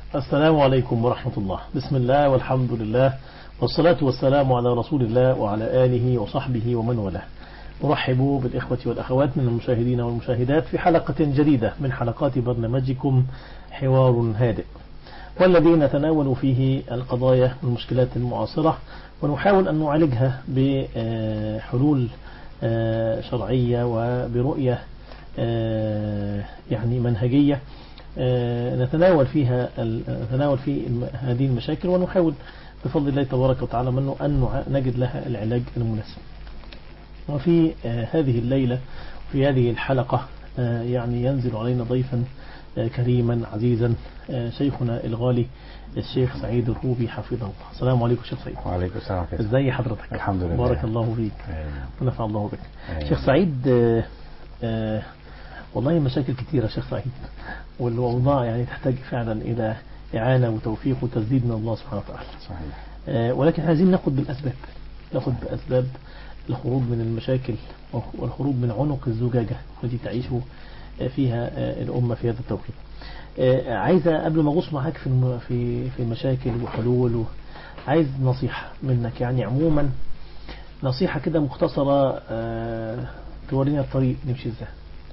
السلام عليكم ورحمة الله بسم الله والحمد لله والصلاة والسلام على رسول الله وعلى آله وصحبه ومن والاه أرحب بالإخوة والأخوات من المشاهدين والمشاهدات في حلقة جديدة من حلقات برنامجكم حوار هادئ والذي نتناول فيه القضايا والمشكلات المعاصرة ونحاول أن نعالجها بحلول شرعية وبرؤية يعني منهجية نتناول فيها نتناول في هذه المشاكل ونحاول بفضل الله تبارك وتعالى منه أن نجد لها العلاج المناسب وفي هذه الليلة في هذه الحلقة يعني ينزل علينا ضيفا كريما عزيزا شيخنا الغالي الشيخ سعيد الروبي حفظه الله السلام عليكم شيخ سعيد وعليكم السلام ازي حضرتك الحمد لله بارك الله فيك ونفع الله بك شيخ سعيد آه والله مشاكل كثيرة شيخ سعيد والأوضاع يعني تحتاج فعلا إلى إعانة وتوفيق وتسديد من الله سبحانه وتعالى صحيح آه ولكن عايزين ناخد بالأسباب ناخد بأسباب الخروج من المشاكل والخروج من عنق الزجاجة التي تعيش فيها الأمة في هذا التوقيت عايزة قبل ما أغوص معاك في في في المشاكل وحلول عايز نصيحة منك يعني عموما نصيحة كده مختصرة تورينا الطريق نمشي ازاي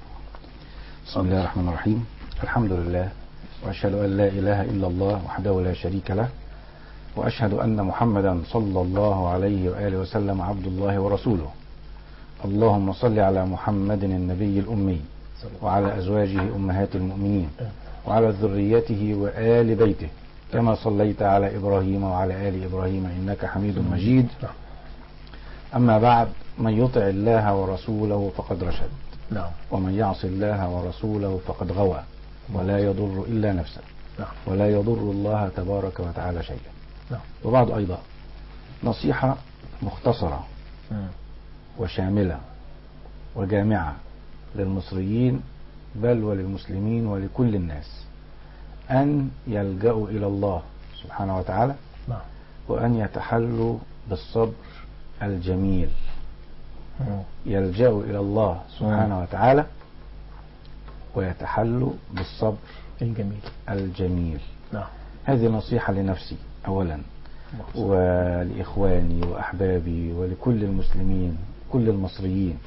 بسم الله الرحمن الرحيم الحمد لله وأشهد أن لا إله إلا الله وحده لا شريك له وأشهد أن محمدا صلى الله عليه وآله وسلم عبد الله ورسوله اللهم صل على محمد النبي الأمي وعلى أزواجه أمهات المؤمنين وعلى ذريته وآل بيته كما صليت على إبراهيم وعلى آل إبراهيم إنك حميد مجيد أما بعد من يطع الله ورسوله فقد رشد نعم ومن يعص الله ورسوله فقد غوى ولا يضر إلا نفسه نعم ولا يضر الله تبارك وتعالى شيئا نعم وبعد أيضا نصيحة مختصرة وشاملة وجامعة للمصريين بل وللمسلمين ولكل الناس أن يلجأوا إلى الله سبحانه وتعالى نعم وأن يتحلوا بالصبر الجميل يلجأوا إلى الله سبحانه وتعالى ويتحلوا بالصبر الجميل الجميل نعم هذه نصيحة لنفسي أولا ولإخواني وأحبابي ولكل المسلمين كل المصريين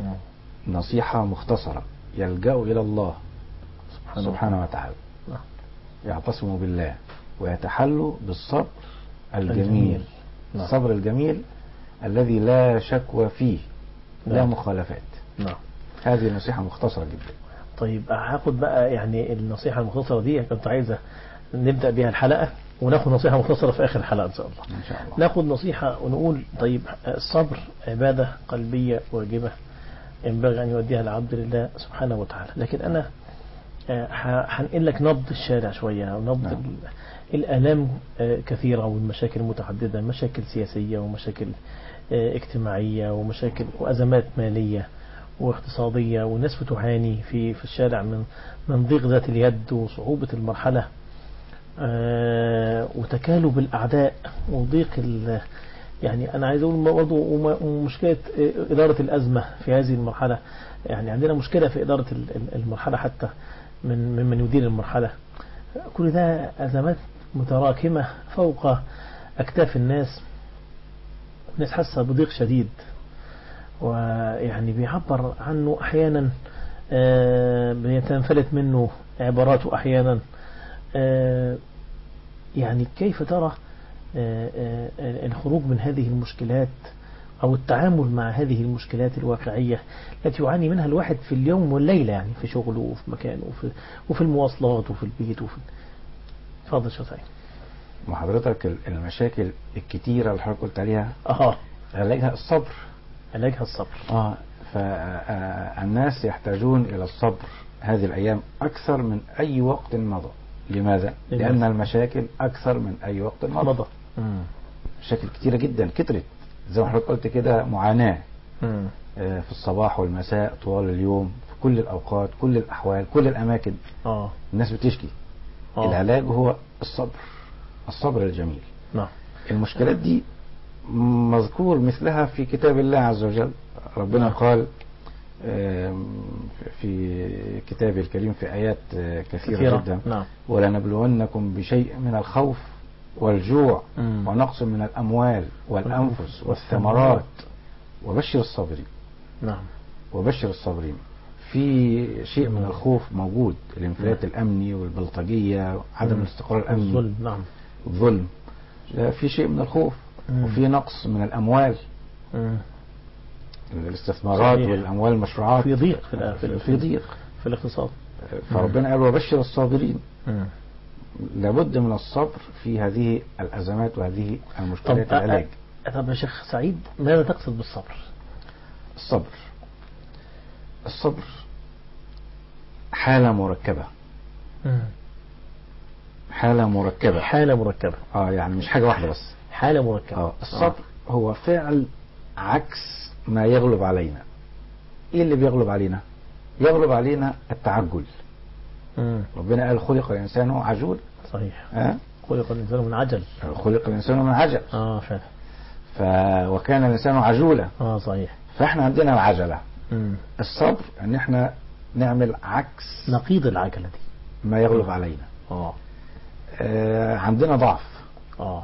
نصيحة مختصرة يلجأوا إلى الله سبحانه, سبحانه وتعالى نعم. يعتصموا بالله ويتحلوا بالصبر الجميل الجميل. نعم. الصبر الجميل الذي لا شكوى فيه لا نعم. مخالفات نعم هذه نصيحة مختصرة جدا طيب هاخد بقى يعني النصيحة المختصرة دي كنت عايزة نبدأ بها الحلقة وناخد نصيحة مختصرة في آخر الحلقة إن شاء الله إن شاء الله ناخد نصيحة ونقول طيب الصبر عبادة قلبية واجبة ينبغي أن يوديها العبد لله سبحانه وتعالى لكن أنا آه، ه- هنقل لك نبض الشارع شوية ونبض نعم. ال- الآلام آه، كثيرة والمشاكل متعددة مشاكل سياسية ومشاكل آه، اجتماعية ومشاكل وأزمات مالية واقتصادية والناس بتعاني في في الشارع من من ضيق ذات اليد وصعوبة المرحلة آه، وتكالب الأعداء وضيق ال- يعني أنا عايز أقول برضه وم- ومشكلة آه، إدارة الأزمة في هذه المرحلة يعني عندنا مشكلة في إدارة ال- ال- المرحلة حتى من ممن يدير المرحلة كل ده أزمات متراكمة فوق أكتاف الناس الناس حاسة بضيق شديد ويعني بيعبر عنه أحيانا آه، بيتنفلت منه عباراته أحيانا آه، يعني كيف ترى آه، آه، الخروج من هذه المشكلات أو التعامل مع هذه المشكلات الواقعية التي يعاني منها الواحد في اليوم والليلة يعني في شغله وفي مكانه وفي, وفي المواصلات وفي البيت وفي اتفضل شو سعيد وحضرتك المشاكل الكتيرة اللي حضرتك قلت عليها أها علاجها الصبر علاجها الصبر اه فالناس يحتاجون الى الصبر هذه الايام اكثر من اي وقت مضى لماذا؟ لماذا؟ لان المشاكل اكثر من اي وقت مضى مضى مم. مشاكل كتيره جدا كترت زي ما حضرتك قلت كده معاناه مم. آه، في الصباح والمساء طوال اليوم في كل الاوقات كل الاحوال كل الاماكن اه الناس بتشكي آه. العلاج هو الصبر الصبر الجميل نعم المشكلات دي مذكور مثلها في كتاب الله عز وجل ربنا نعم. قال آم، في كتابه الكريم في آيات آه، كثيرة, كثيرة جدا نعم ولنبلونكم بشيء من الخوف والجوع مم. ونقص من الأموال والأنفس والثمرات وبشر الصابرين نعم وبشر الصابرين في شيء من الخوف موجود الانفلات الأمني والبلطجية عدم مم. الاستقرار الأمني الظلم نعم الظلم لا، في شيء من الخوف مم. وفي نقص من الأموال مم. الاستثمارات صحيح. والأموال المشروعات في ضيق في الآ- في, في ضيق في الاقتصاد فربنا قال وبشر الصابرين مم. لابد من الصبر في هذه الأزمات وهذه المشكلات طب العلاج أ- طب يا شيخ سعيد ماذا تقصد بالصبر؟ الصبر الصبر حالة مركبة حالة مركبة حالة مركبة اه يعني مش حاجة واحدة بس حالة مركبة اه الصبر هو فعل عكس ما يغلب علينا ايه اللي بيغلب علينا يغلب علينا التعجل مم. ربنا قال خلق الانسان عجول صحيح ها خلق الإنسان من عجل خلق الانسان من عجل اه فعلا ف... وكان الانسان عجولا اه صحيح فاحنا عندنا العجله مم. الصبر ان احنا نعمل عكس نقيض العجلة دي ما يغلب علينا اه آه عندنا ضعف اه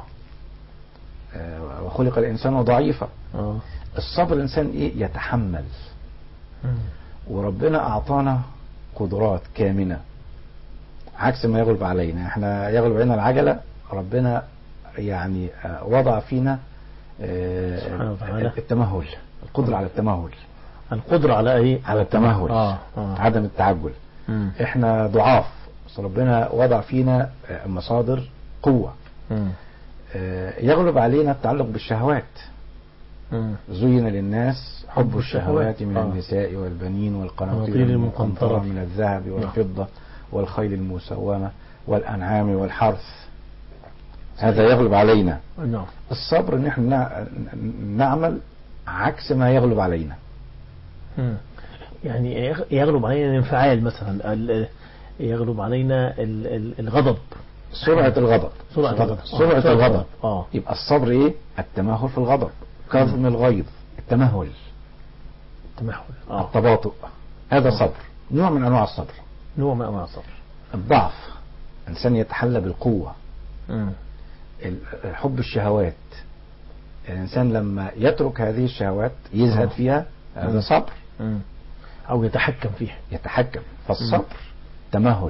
آه وخلق الانسان ضعيفا اه الصبر الانسان ايه يتحمل مم. وربنا اعطانا قدرات كامنه عكس ما يغلب علينا احنا يغلب علينا العجله ربنا يعني آه، وضع فينا آه، سبحانه وتعالى. التمهل القدره على التمهل القدرة على ايه؟ على التمهل اه اه عدم التعجل مم. احنا ضعاف بس ربنا وضع فينا آه، مصادر قوه مم. آه، يغلب علينا التعلق بالشهوات مم. زين للناس حب حب الشهوات الشهوات. من آه. النساء والبنين والقناطير قناطير المقنطرة المقنطرة. من الذهب والفضة والخيل المسومة والأنعام والحرث هذا يغلب علينا نعم الصبر ان احنا نع- نعمل عكس ما يغلب علينا مم. يعني يغ- يغلب علينا الانفعال مثلا ال- يغلب علينا ال- ال- الغضب سرعة الغضب سرعة الغضب سرعة آه، الغضب اه يبقى الصبر ايه التمهل في الغضب كظم الغيظ التمهل تمهل اه التباطؤ هذا صبر نوع من انواع الصبر نوع من انواع الصبر الضعف انسان يتحلى بالقوه مم. ال- حب الشهوات الانسان لما يترك هذه الشهوات يزهد آه. فيها هذا مم. صبر مم. او يتحكم فيها يتحكم فالصبر تمهل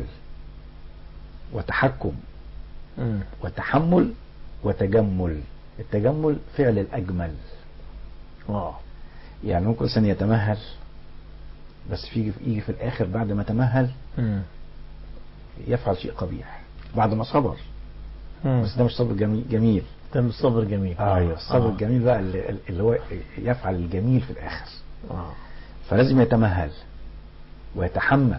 وتحكم مم. وتحمل وتجمل التجمل فعل الاجمل اه يعني ممكن الانسان يتمهل بس في يجي في الاخر بعد ما تمهل مم. يفعل شيء قبيح بعد ما صبر مم. بس ده مش صبر جميل, جميل. تم الصبر جميل ايوه الصبر آه. الجميل بقى اللي, اللي هو يفعل الجميل في الاخر اه فلازم يتمهل ويتحمل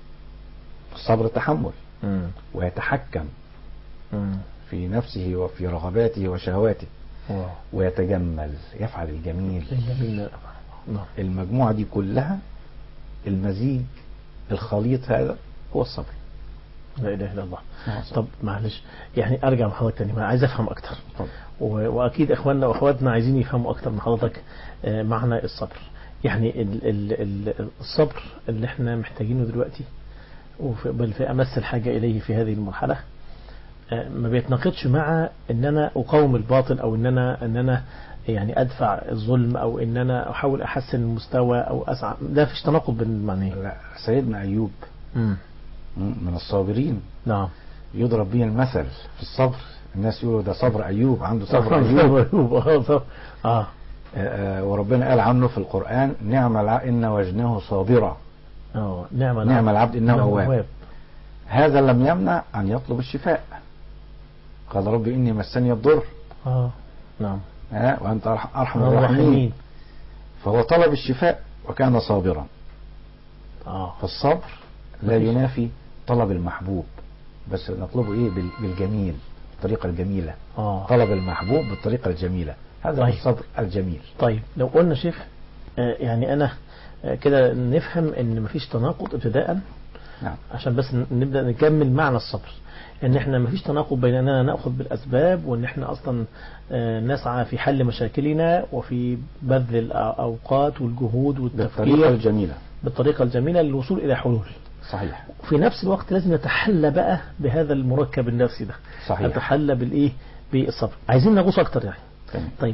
الصبر تحمل مم. ويتحكم مم. في نفسه وفي رغباته وشهواته واو. ويتجمل يفعل الجميل جميل نعم المجموعة دي كلها المزيج الخليط هذا هو الصبر لا اله الا الله هو الصبر. طب معلش يعني ارجع مع حضرتك تاني ما عايز افهم اكتر اتفضل. و- واكيد اخواننا واخواتنا عايزين يفهموا اكتر من حضرتك آه، معنى الصبر يعني ال ال ال الصبر اللي احنا محتاجينه دلوقتي وفي- بل في امس الحاجه اليه في هذه المرحله آه، ما بيتناقضش مع ان انا اقاوم الباطل او ان انا ان انا يعني ادفع الظلم او ان انا احاول احسن المستوى او اسعى ده فيش تناقض بين المعنيين لا سيدنا أيوب مم. من الصابرين نعم يضرب به المثل في الصبر الناس يقولوا ده صبر أيوب عنده صبر أيوب ايوب اه صبر. اه آه، آه، وربنا قال عنه في القرآن نعم العبد إن وجنه صابرا اه نعم نعم العبد إنه نعم أواب هذا لم يمنع أن يطلب الشفاء قال رب إني مسني الضر اه نعم ها وأنت أرح- أرحم الرحيمين الراحمين فهو طلب الشفاء وكان صابرا اه فالصبر لا مفيش. ينافي طلب المحبوب بس نطلبه ايه بال- بالجميل بالطريقة الجميلة اه طلب المحبوب بالطريقة الجميلة هذا هو طيب. الصبر الجميل طيب لو قلنا شيخ آه، يعني انا آه، كده نفهم ان مفيش تناقض ابتداء نعم عشان بس ن- نبدأ نكمل معنى الصبر ان احنا مفيش تناقض بين اننا ناخذ بالاسباب وان احنا اصلا آه، نسعى في حل مشاكلنا وفي بذل الاوقات والجهود بالطريقة والتفكير الجميلة بالطريقه الجميله للوصول الى حلول صحيح وفي نفس الوقت لازم نتحلى بقى بهذا المركب النفسي ده صحيح نتحلى بالايه بالصبر عايزين نغوص اكتر يعني تمام. طيب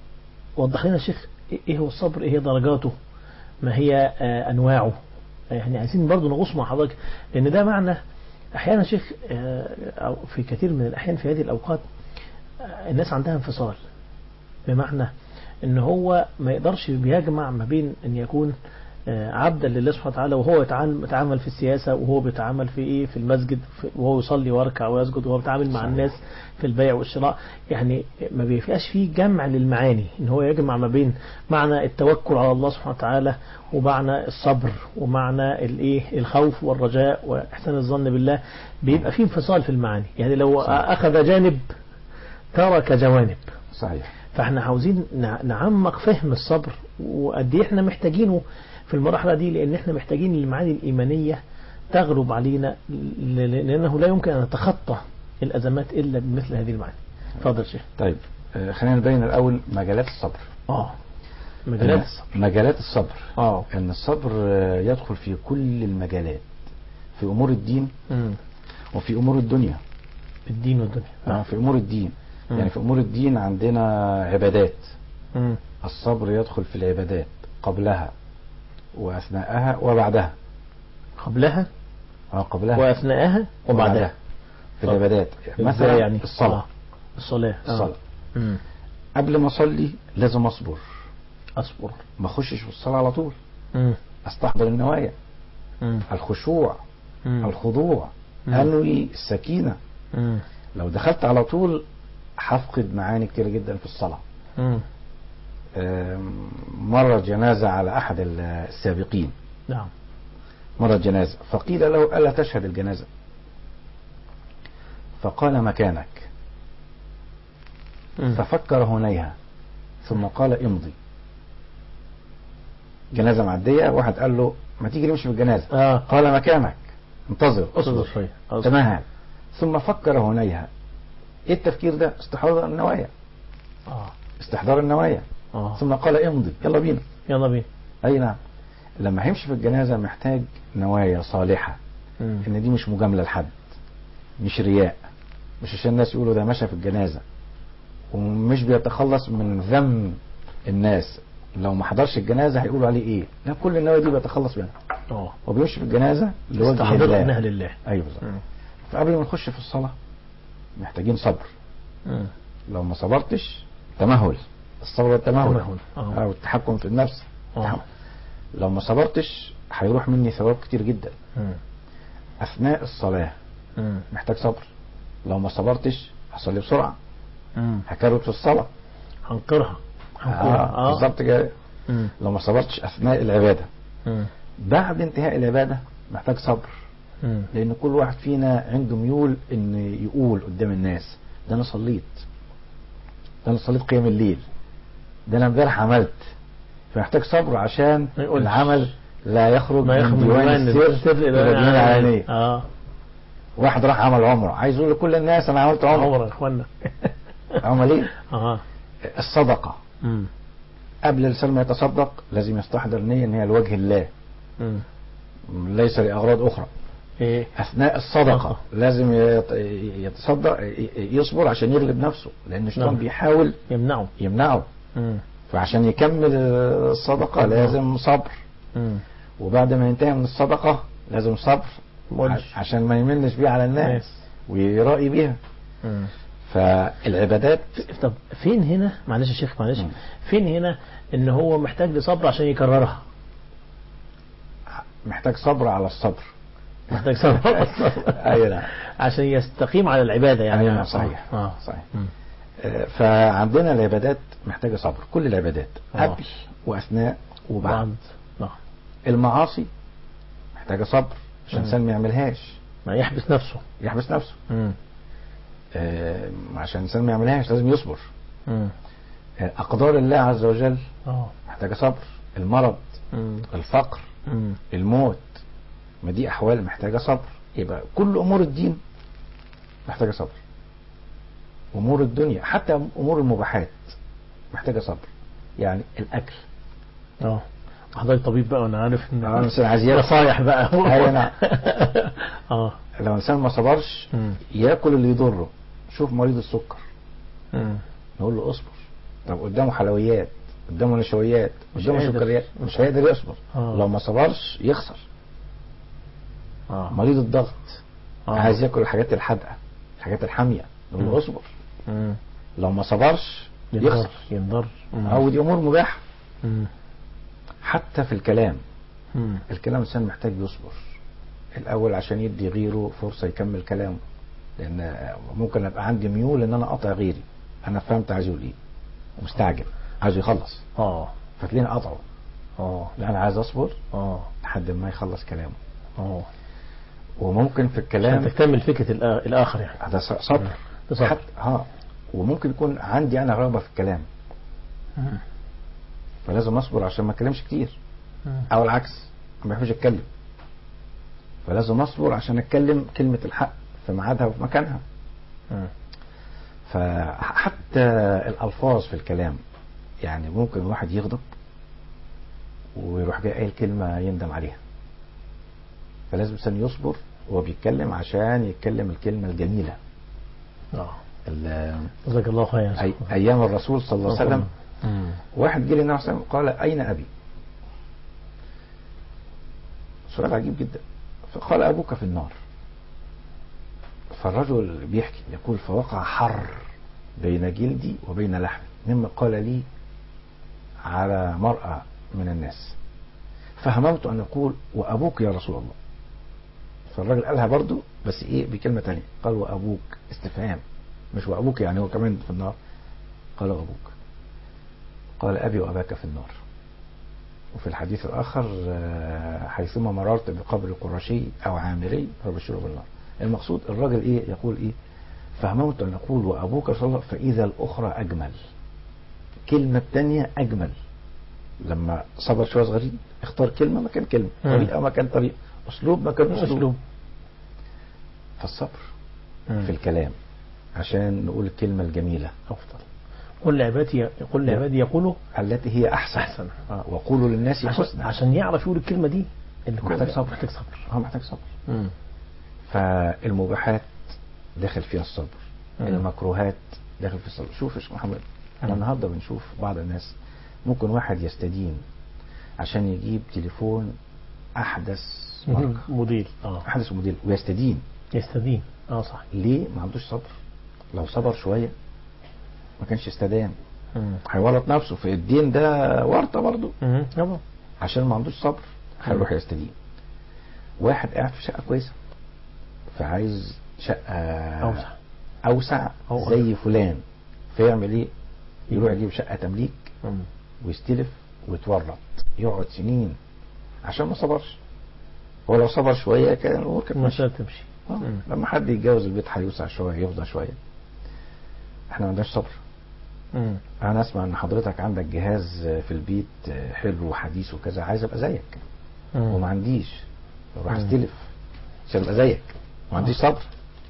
وضح لنا يا شيخ ايه هو الصبر ايه هي درجاته ما هي آه، انواعه يعني عايزين برضو نغوص مع حضرتك لان ده معنى احيانا يا شيخ آه، او في كثير من الاحيان في هذه الاوقات آه، الناس عندها انفصال بمعنى ان هو ما يقدرش بيجمع ما بين ان يكون آه، عبدا لله سبحانه وتعالى وهو يتعامل يتعامل في السياسة وهو بيتعامل في ايه في المسجد في- وهو يصلي ويركع ويسجد وهو بيتعامل مع صحيح. الناس في البيع والشراء يعني ما بيبقاش فيه جمع للمعاني ان هو يجمع ما بين معنى التوكل على الله سبحانه وتعالى ومعنى الصبر ومعنى الايه الخوف والرجاء واحسان الظن بالله بيبقى فيه انفصال في المعاني يعني لو صحيح. اخذ جانب ترك جوانب صحيح فاحنا عاوزين نع- نعمق فهم الصبر وقد ايه احنا محتاجينه في المرحله دي لان احنا محتاجين المعاني الايمانيه تغلب علينا ل- لانه لا يمكن ان نتخطى الازمات الا بمثل هذه المعاني. اتفضل يا شيخ. طيب آه، خلينا نبين الأول مجالات الصبر اه مجالات إن- الصبر. مجالات الصبر اه أن الصبر آه، يدخل في كل المجالات في أمور الدين مم. وفي أمور الدنيا الدين والدنيا. آه، في أمور الدين مم. يعني في أمور الدين عندنا عبادات مم. الصبر يدخل في العبادات قبلها وأثناءها وبعدها قبلها آه، قبلها واثناءها وبعدها. في طب. العبادات ازاي مثلا يعني؟ الصلاة آه. الصلاه آه. الصلاة مم. قبل ما أصلي لازم أصبر اصبر. ما أخشش في الصلاة على طول مم. أستحضر النوايا مم. الخشوع مم. الخضوع مم. أنوي السكينة مم. لو دخلت على طول هفقد معاني كتير جدا في الصلاة مم. آم، مرة جنازة على أحد ال- السابقين نعم. مرة جنازة فقيل له ألا تشهد الجنازة فقال مكانك مم. ففكر هنيها ثم قال امضي جنازة معدية واحد قال له ما تيجي نمشي بالجنازة اه قال مكانك انتظر اصبر اصبر شويه اصبر. تمام ثم فكر هنيها ايه التفكير ده استحضار النوايا اه استحضار النوايا اه ثم قال امضي يلا بينا يلا بينا اي نعم لما هيمشي في الجنازة محتاج نوايا صالحة مم. ان دي مش مجاملة لحد مش رياء مش عشان الناس يقولوا ده مشى في الجنازة ومش بيتخلص من ذم الناس لو ما حضرش الجنازة هيقولوا عليه ايه لا كل النوايا دي بيتخلص منها اه وبيمشي في الجنازة لوجه استحضر الله انها لله ايوه بالظبط مم. فقبل ما نخش في الصلاة محتاجين صبر مم. لو ما صبرتش تمهل الصبر والتمهل تمهل. آه. او التحكم في النفس اه لو ما صبرتش هيروح مني ثواب كتير جدا مم. اثناء الصلاة مم. محتاج صبر لو ما صبرتش هصلي بسرعة مم. هكروت في الصلاة هنكرها هنكرها آه. بالظبط كده مم. لو ما صبرتش اثناء العبادة مم. بعد انتهاء العبادة محتاج صبر مم. لان كل واحد فينا عنده ميول ان يقول قدام الناس ده انا صليت ده انا صليت قيام الليل ده انا امبارح عملت فمحتاج صبر عشان ما يقولش. العمل لا يخرج ما يخرج من من ديوان ديوان السر السر الى الى ديوان العلانية اه واحد راح عمل عمره عايز يقول لكل الناس انا عملت عمره عمر يا اخوانا عمل ايه اه الصدقة مم. قبل الانسان ما يتصدق لازم يستحضر نية ان هي لوجه الله مم. ليس لاغراض اخرى ايه اثناء الصدقه صدقة. لازم يت- يتصدق يصبر عشان يغلب نفسه لان الشيطان نعم. بيحاول يمنعه يمنعه مم. فعشان يكمل الصدقه نعم. لازم صبر مم. وبعد ما ينتهي من الصدقه لازم صبر مقولش. ع- عشان ما يمنش بيها على الناس ناس. ويرائي بيها مم. فالعبادات طب فين هنا معلش يا شيخ معلش مم. فين هنا ان هو محتاج لصبر عشان يكررها محتاج صبر على الصبر محتاج صبر ايوه نعم عشان يستقيم على العبادة يعني أيوة نعم، صحيح اه صحيح مم. آه، فعندنا العبادات محتاجه صبر كل العبادات آه. قبل واثناء وبعد بعد نعم المعاصي محتاجة صبر عشان مم. الإنسان ما يعملهاش ما يحبس نفسه يحبس نفسه مم. آه، عشان الإنسان ما يعملهاش لازم يصبر مم. آه، أقدار الله عز وجل اه محتاجة صبر المرض مم. الفقر مم. الموت ما دي احوال محتاجه صبر يبقى كل امور الدين محتاجه صبر امور الدنيا حتى امور المباحات محتاجه صبر يعني الاكل اه حضرتك طبيب بقى وانا عارف ان اه مثلا عايز ياكل نصايح بقى أيوة نعم. اه لو الانسان ما صبرش مم. ياكل اللي يضره شوف مريض السكر مم. نقول له اصبر طب قدامه حلويات قدامه نشويات مش قدامه قادر. سكريات مش هيقدر يصبر آه. لو ما صبرش يخسر اه مريض الضغط آه. عايز ياكل الحاجات الحادقه الحاجات الحاميه نقول مم. له اصبر مم. لو ما صبرش ينضر يخسر ينضر مم. او دي امور مباحه مم. حتى في الكلام مم. الكلام الانسان محتاج يصبر الاول عشان يدي غيره فرصه يكمل كلامه لان ممكن ابقى عندي ميول ان انا اقطع غيري انا فهمت عايز يقول ايه ومستعجل عايز يخلص اه فتلاقيني قطعه اه لا انا عايز اصبر اه لحد ما يخلص كلامه اه وممكن في عشان الكلام تكتمل فكرة الآ- الآخر يعني هذا ص- صبر ده صبر. حتى اه وممكن يكون عندي انا رغبه في الكلام مم. فلازم اصبر عشان ما اتكلمش كتير مم. او العكس ما بحبش اتكلم فلازم اصبر عشان اتكلم كلمه الحق في ميعادها وفي مكانها مم. فحتى الالفاظ في الكلام يعني ممكن واحد يغضب ويروح جاي قايل كلمه يندم عليها فلازم الانسان يصبر وهو بيتكلم عشان يتكلم الكلمه الجميله اه ال- جزاك الله خيرا أي- ايام الرسول صلى الله عليه وسلم مم. واحد جه للنبي صلى الله عليه وسلم قال اين ابي؟ سؤال عجيب جدا فقال ابوك في النار فالرجل بيحكي يقول فوقع حر بين جلدي وبين لحمي مما قال لي على مرأة من الناس فهممت أن أقول وأبوك يا رسول الله فالراجل قالها برضو بس إيه بكلمة تانية قال وأبوك استفهام مش وأبوك يعني هو كمان في النار قال وأبوك قال أبي وأباك في النار وفي الحديث الآخر آه، حيثما مررت بقبر قرشي أو عامري فبشره بالنار المقصود الراجل إيه يقول إيه فهممت أن أقول وأبوك رسول الله فإذا الأخرى أجمل كلمة تانية أجمل لما صبر شوية صغيرين اختار كلمة مكان كلمة مم. طريقة مكان طريقة أسلوب مكان أسلوب, أسلوب فالصبر مم. في الكلام عشان نقول الكلمة الجميلة أفضل قل لعبادي قل لعبادي يقولوا التي هي أحسن أحسن آه. وقولوا للناس عشان, حسنا عشان يعرف يقول الكلمة دي اللي محتاج كل- صبر. محتاج صبر هو محتاج صبر مم. فالمباحات داخل فيها الصبر مم. المكروهات داخل في الصبر شوف يا شيخ محمد احنا مم. النهارده بنشوف بعض الناس ممكن واحد يستدين عشان يجيب تليفون احدث ماركه موديل اه احدث موديل ويستدين يستدين اه صح ليه ما عندوش صبر لو صبر شويه ما كانش استدان مم. هيورط نفسه في الدين ده ورطه برضه مم. طبعا عشان ما عندوش صبر هيروح يستدين واحد قاعد في شقه كويسه فعايز شقه أوسع. اوسع أو زي فلان فيعمل ايه يروح يجيب شقه تمليك مم. ويستلف ويتورط يقعد سنين عشان ما صبرش هو لو صبر شويه كان الامور كانت ماشيه المسألة تمشي آه، مم. لما حد يتجوز البيت هيوسع شويه يفضى شويه احنا ما عندناش صبر مم. انا اسمع ان حضرتك عندك جهاز في البيت حلو وحديث وكذا عايز ابقى زيك مم. وما عنديش اروح مم. استلف عشان ابقى زيك ما عنديش صبر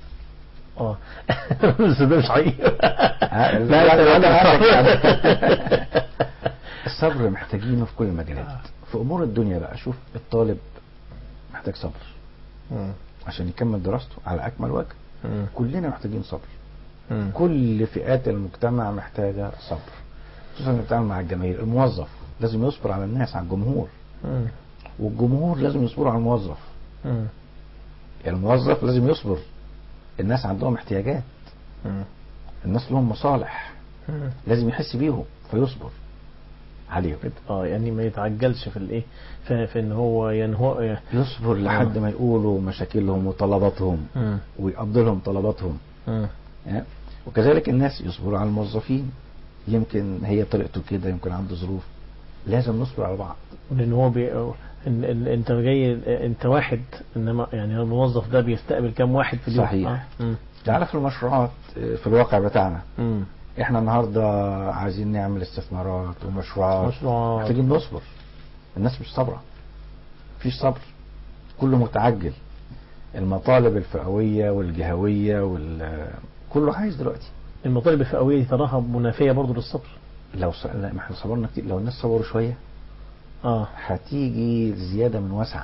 اه بس ده مش حقيقي لا، لا لا، أنت لا، عندك لا. صبر. الصبر محتاجينه في كل المجالات في امور الدنيا بقى شوف الطالب محتاج صبر مم. عشان يكمل دراسته على اكمل وجه مم. كلنا محتاجين صبر مم. كل فئات المجتمع محتاجه صبر خصوصا اللي بتتعامل مع الجماهير الموظف لازم يصبر على الناس على الجمهور مم. والجمهور لازم يصبروا على الموظف مم. يعني الموظف لازم يصبر الناس عندهم احتياجات مم. الناس لهم مصالح مم. لازم يحس بيهم فيصبر عليهم اه يعني ما يتعجلش في الايه في, في ان هو ينهو يصبر لحد ما يقولوا مشاكلهم وطلباتهم مم. ويقضي لهم طلباتهم مم. يعني وكذلك الناس يصبروا على الموظفين يمكن هي طريقته كده يمكن عنده ظروف لازم نصبر على بعض لان هو بي... إن... إن... انت جاي انت واحد انما يعني الموظف ده بيستقبل كام واحد في اليوم صحيح. آه. مم. تعالى في المشروعات آه، في الواقع بتاعنا مم. احنا النهارده عايزين نعمل استثمارات ومشروعات مشروعات. محتاجين نصبر الناس مش صابره مفيش صبر كله متعجل المطالب الفئويه والجهويه وال كله عايز دلوقتي المطالب الفئوية تراها منافية برضه للصبر لو ص... لا ما احنا صبرنا كتير لو الناس صبروا شويه اه هتيجي زياده من وسع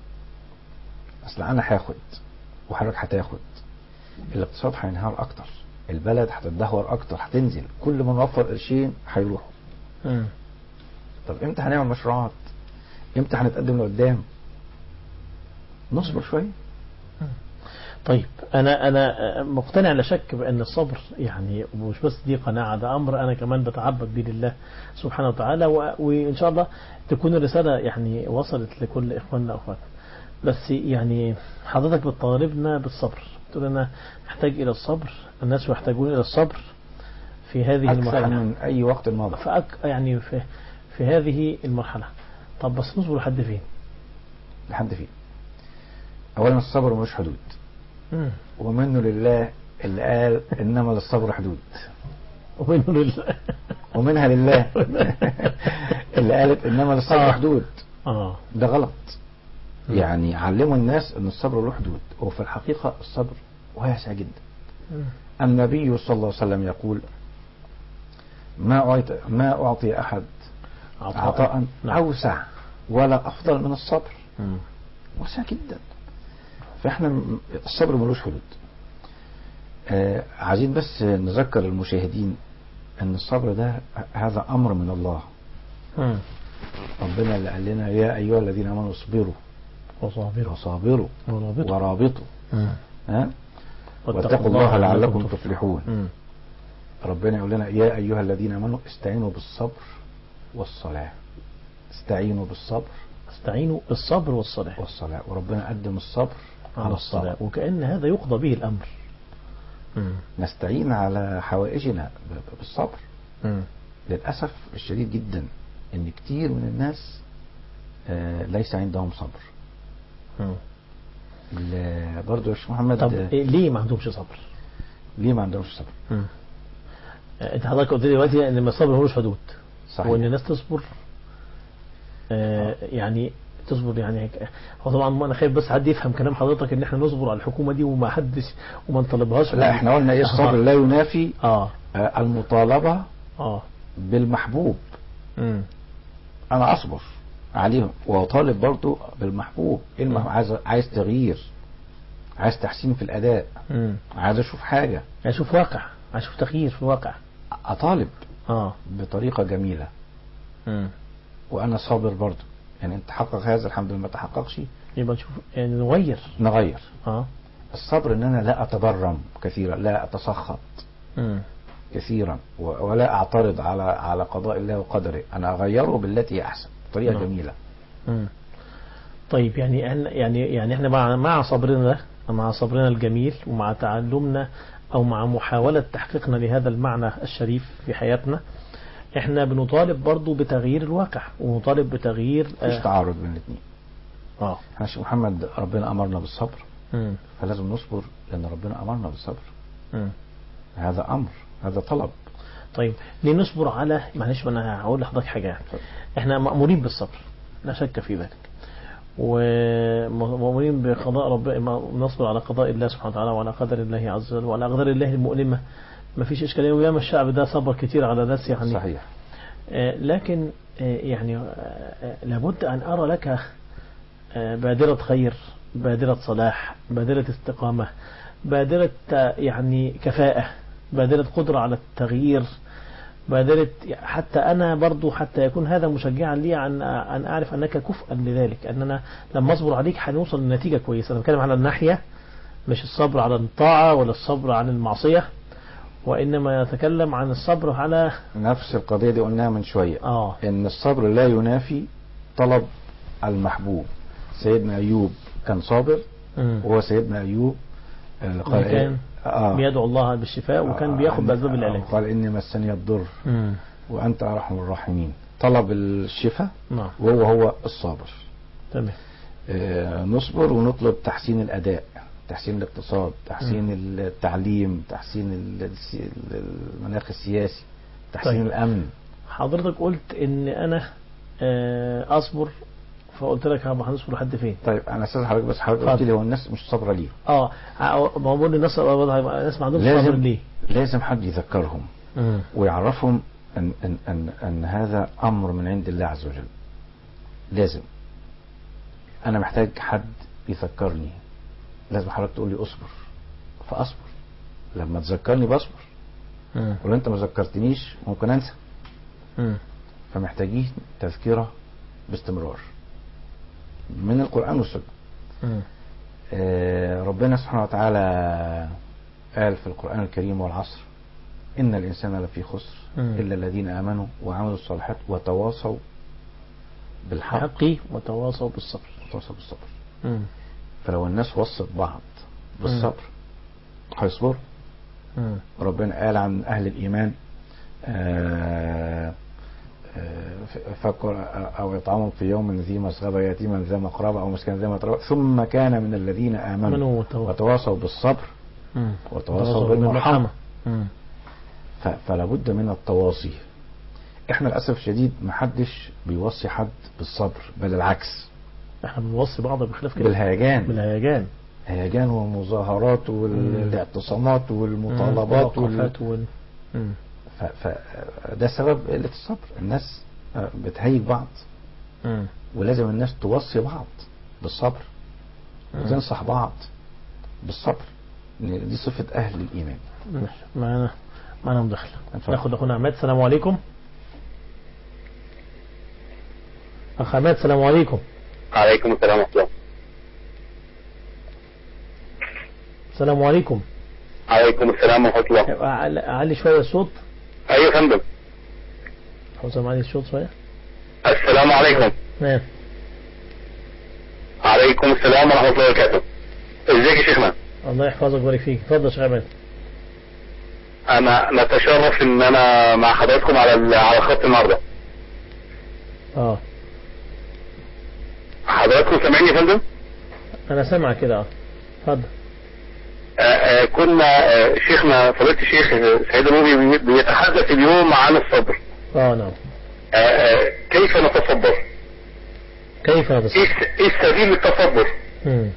اصل انا هاخد وحضرتك هتاخد الاقتصاد هينهار اكتر البلد هتتدهور اكتر هتنزل كل ما نوفر قرشين هيروحوا مم. طب امتى هنعمل مشروعات امتى هنتقدم لقدام نصبر شويه طيب انا انا مقتنع لا شك بان الصبر يعني مش بس دي قناعه ده امر انا كمان بتعبد به لله سبحانه وتعالى و- وان شاء الله تكون الرساله يعني وصلت لكل اخواننا واخواتنا بس يعني حضرتك بتطالبنا بالصبر تقول انا احتاج الى الصبر الناس يحتاجون الى الصبر في هذه اكثر المرحله من اي وقت مضى فأك يعني في في هذه المرحله طب بس نصبر لحد فين؟ لحد فين اولا الصبر ملوش حدود مم. ومنه لله اللي قال انما للصبر حدود ومنه لله ومنها لله اللي قالت انما للصبر آه. حدود اه ده غلط مم. يعني علموا الناس ان الصبر له حدود وفي الحقيقه الصبر واسع جدا مم. النبي صلى الله عليه وسلم يقول ما أعطي ما أعطي أحد عطاء نعم. أوسع ولا أفضل من الصبر مم. واسع جدا فإحنا م- الصبر ملوش حدود آه عايزين بس نذكر المشاهدين أن الصبر ده هذا أمر من الله مم. ربنا اللي قال لنا يا أيها الذين آمنوا اصبروا وصابروا وصابروا ورابطوا ورابطوا مم. ها واتقوا الله لعلكم تفلحون مم. ربنا يقول لنا يا أيها الذين آمنوا استعينوا بالصبر والصلاة استعينوا بالصبر استعينوا بالصبر والصلاة والصلاة وربنا قدم الصبر على الصلاة وكأن هذا يقضى به الأمر مم. نستعين على حوائجنا ب- بالصبر مم. للأسف الشديد جدا إن كتير من الناس آه، ليس عندهم صبر مم. ال- برضو يا شيخ محمد طب آه، إيه ليه ما عندهمش صبر؟ ليه ما عندهمش صبر مم. آه، انت حضرتك قلت لي دلوقتي ان الصبر ملوش حدود صحيح وان الناس تصبر آه يعني تصبر يعني هيك- هو طبعا انا خايف بس حد يفهم كلام حضرتك ان احنا نصبر على الحكومه دي وما حدش وما نطالبهاش لا احنا قلنا ايه الصبر لا ينافي اه آه، المطالبة اه بالمحبوب مم. انا اصبر عليهم واطالب برضو بالمحبوب ايه المحبوب عايز عايز تغيير عايز تحسين في الاداء مم. عايز اشوف حاجه يعني اشوف واقع اشوف تغيير في الواقع اطالب اه بطريقه جميله مم. وانا صابر برضو يعني انت تحقق هذا الحمد لله ما تحققش يبقى نشوف يعني نغير نغير اه الصبر ان انا لا اتبرم كثيرا لا اتسخط مم. كثيرا و- ولا اعترض على على قضاء الله وقدره انا اغيره بالتي هي احسن بطريقه نعم. جميله مم. طيب يعني أن- يعني يعني احنا مع مع صبرنا ده مع صبرنا الجميل ومع تعلمنا او مع محاولة تحقيقنا لهذا المعنى الشريف في حياتنا احنا بنطالب برضو بتغيير الواقع ونطالب بتغيير مفيش اه, تعارض بين الاثنين آه. احنا شيخ محمد ربنا امرنا بالصبر مم. فلازم نصبر لان ربنا امرنا بالصبر مم. هذا امر هذا طلب طيب ليه نصبر على معلش ما انا هقول لحضرتك حاجه يعني. احنا مأمورين بالصبر لا شك في ذلك ومأمورين بقضاء رب نصبر على قضاء الله سبحانه وتعالى وعلى قدر الله عز وجل وعلى أقدار الله المؤلمة ما فيش إشكالية وياما الشعب ده صبر كتير على ناس يعني صحيح آه، لكن آه، يعني آه، آه، لابد أن أرى لك آه، بادرة خير بادرة صلاح بادرة استقامة بادرة آه، يعني كفاءة بادرة قدرة على التغيير بادرة حتى أنا برضو حتى يكون هذا مشجعا لي عن أن أعرف أنك كفءا لذلك أننا لما أصبر عليك هنوصل لنتيجة كويسة أنا بتكلم على الناحية مش الصبر على الطاعة ولا الصبر عن المعصية وإنما يتكلم عن الصبر على نفس القضيه دي قلناها من شويه آه ان الصبر لا ينافي طلب المحبوب سيدنا ايوب كان صابر مم. وهو سيدنا ايوب اللي قال كان إيه؟ آه بيدعو الله بالشفاء وكان آه، بياخد إن- بأسباب آه، العلاج قال اني مسني الضر مم. وانت ارحم الراحمين طلب الشفاء نعم وهو هو الصابر تمام آه، نصبر ونطلب تحسين الاداء تحسين الاقتصاد تحسين التعليم تحسين ال- السي- المناخ السياسي تحسين طيب. الامن حضرتك قلت ان انا آه، اصبر فقلت لك هم هنصبر لحد فين طيب انا استاذ حضرتك بس حضرتك قلت اتفضل. لي هو الناس مش صابره ليه اه ع- ما هو بقول الناس الناس ما عندهمش صبر لازم ليه لازم حد يذكرهم مم. ويعرفهم ان ان ان ان هذا امر من عند الله عز وجل لازم انا محتاج حد يذكرني لازم حضرتك تقول لي اصبر فاصبر لما تذكرني بصبر مم. ولو انت ما ذكرتنيش ممكن انسى مم. فمحتاجين تذكره باستمرار من القران والسنه مم. آه، ربنا سبحانه وتعالى قال في القرآن الكريم والعصر إن الإنسان لفي خسر مم. إلا الذين آمنوا وعملوا الصالحات وتواصوا بالحق حقي وتواصوا بالصبر وتواصوا بالصبر مم. فلو الناس وصت بعض بالصبر هيصبروا مم. ربنا قال عن أهل الإيمان آه، آه، فكر أو يطعمهم في يوم ذي مسغبة يتيما ذا مقربة أو مسكنا ذا متربة ثم كان من الذين آمنوا آمنوا وتواصوا وتواصوا بالصبر مم. وتواصوا بالمرحمة مم. ف- فلا بد من التواصي احنا للاسف الشديد محدش بيوصي حد بالصبر بل العكس احنا بنوصي بعض بخلاف كده بالهيجان بالهيجان هيجان والمظاهرات والاعتصامات والمطالبات وال... والوقفات وال... مم. ف... ف... ده سبب قلة الصبر الناس آه، بتهيج بعض مم. ولازم الناس توصي بعض بالصبر مم. وتنصح بعض بالصبر إن دي صفة أهل الإيمان ماشي. معانا معانا مداخلة اتفضل. ناخد اخونا عماد السلام عليكم اخ عماد السلام عليكم عليكم السلام ورحمة الله السلام عليكم عليكم السلام ورحمة الله أعلي أعلي شوية الصوت أيوة يا فندم حسام علي الصوت شوية السلام عليكم نعم عليكم السلام ورحمة الله وبركاته ازيك يا شيخنا الله يحفظك ويبارك فيك اتفضل يا شيخ عماد انا نتشرف ان انا مع حضراتكم على ال- على الخط النهارده اه حضراتكم سامعيني يا فندم انا سامع كده اه اتفضل آه، آه، كنا آه، شيخنا فضيلة الشيخ آه، سيد النوبي بي- بيتحدث اليوم عن الصبر اه نعم آه، آه، كيف نتصبر كيف ايه نتصبر الس- إيه السبيل للتصبر مم.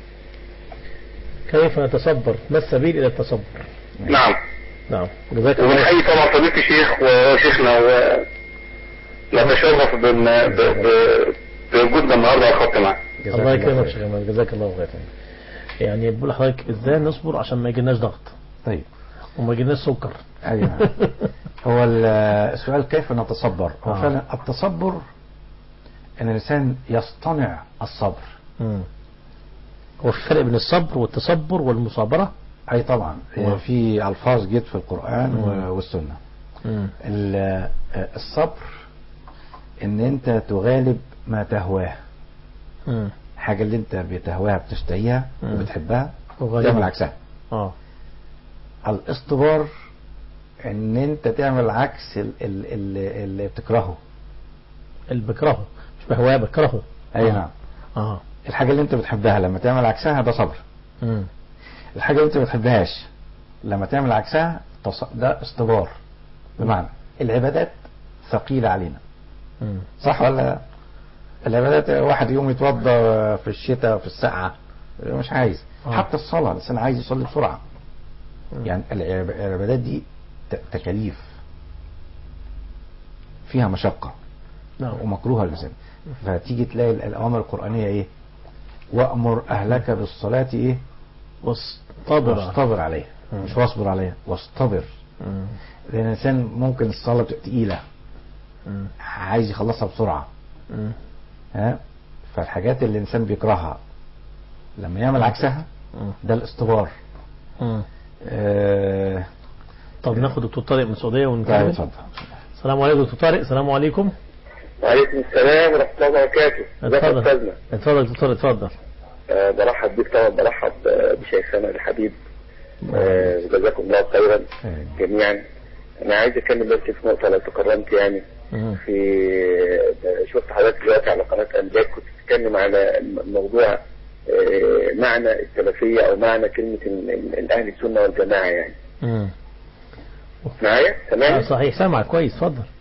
كيف نتصبر ما السبيل الى التصبر نعم نعم جزاك الله وبنحيي طبعا فضيلة الشيخ وشيخنا و نتشرف بن- ب- ب- بوجودنا النهارده على الخط معاك جزاك الله يكرمك يا خير. شيخ عماد جزاك الله خير يعني بقول لحضرتك ازاي نصبر عشان ما يجيلناش ضغط طيب وما يجيلناش سكر أيوة. هو ال- السؤال كيف نتصبر هو آه. فعلا التصبر ان الانسان يصطنع الصبر مم. هو في فرق بين الصبر والتصبر والمصابرة اي طبعا نعم. في الفاظ جت في القران مم. و- والسنه مم. ال- الصبر ان انت تغالب ما تهواه مم. حاجه اللي انت بتهواها بتشتهيها مم. وبتحبها وغالباً. تعمل عكسها اه الاصطبار ان انت تعمل عكس ال- ال- ال- اللي بتكرهه اللي بكرهه مش بهواه بكرهه اي آه. نعم اه الحاجه اللي انت بتحبها لما تعمل عكسها ده صبر مم. الحاجه اللي انت ما بتحبهاش لما تعمل عكسها تص- ده اصطبار بمعنى العبادات ثقيله علينا مم. صح ولا العبادات واحد يوم يتوضى في الشتاء في السقعة مش عايز آه. حتى الصلاة الإنسان عايز يصلي بسرعة مم. يعني العب- العبادات دي ت- تكاليف فيها مشقة نعم ومكروهة للإنسان فتيجي تلاقي ال- الأوامر القرآنية إيه وأمر أهلك بالصلاة إيه واصطبر واصطبر عليها مم. مش واصبر عليها واصطبر مم. لأن الإنسان ممكن الصلاة بتبقى تقيلة مم. عايز يخلصها بسرعة مم. ها فالحاجات اللي الانسان بيكرهها لما يعمل عكسها مم. ده الاستبار مم. آه طب ناخد دكتور طارق من السعودية طيب ونكمل اتفضل السلام عليكم دكتور طارق السلام عليكم وعليكم السلام ورحمة الله وبركاته ازيك يا اتفضل استاذنا اتفضل دكتور اتفضل آه، برحب بيك طبعا برحب آه، بشيخنا الحبيب آه، وجزاكم الله خيرا آمين. جميعا انا عايز اتكلم بس في نقطة لو تكرمت يعني مم. في آه، شفت حضرتك دلوقتي على قناة امجاد كنت بتتكلم على الم- موضوع آه، معنى السلفية او معنى كلمة ال- ال- الاهل السنة والجماعة يعني مم. معايا آه، تمام صحيح سامعك كويس اتفضل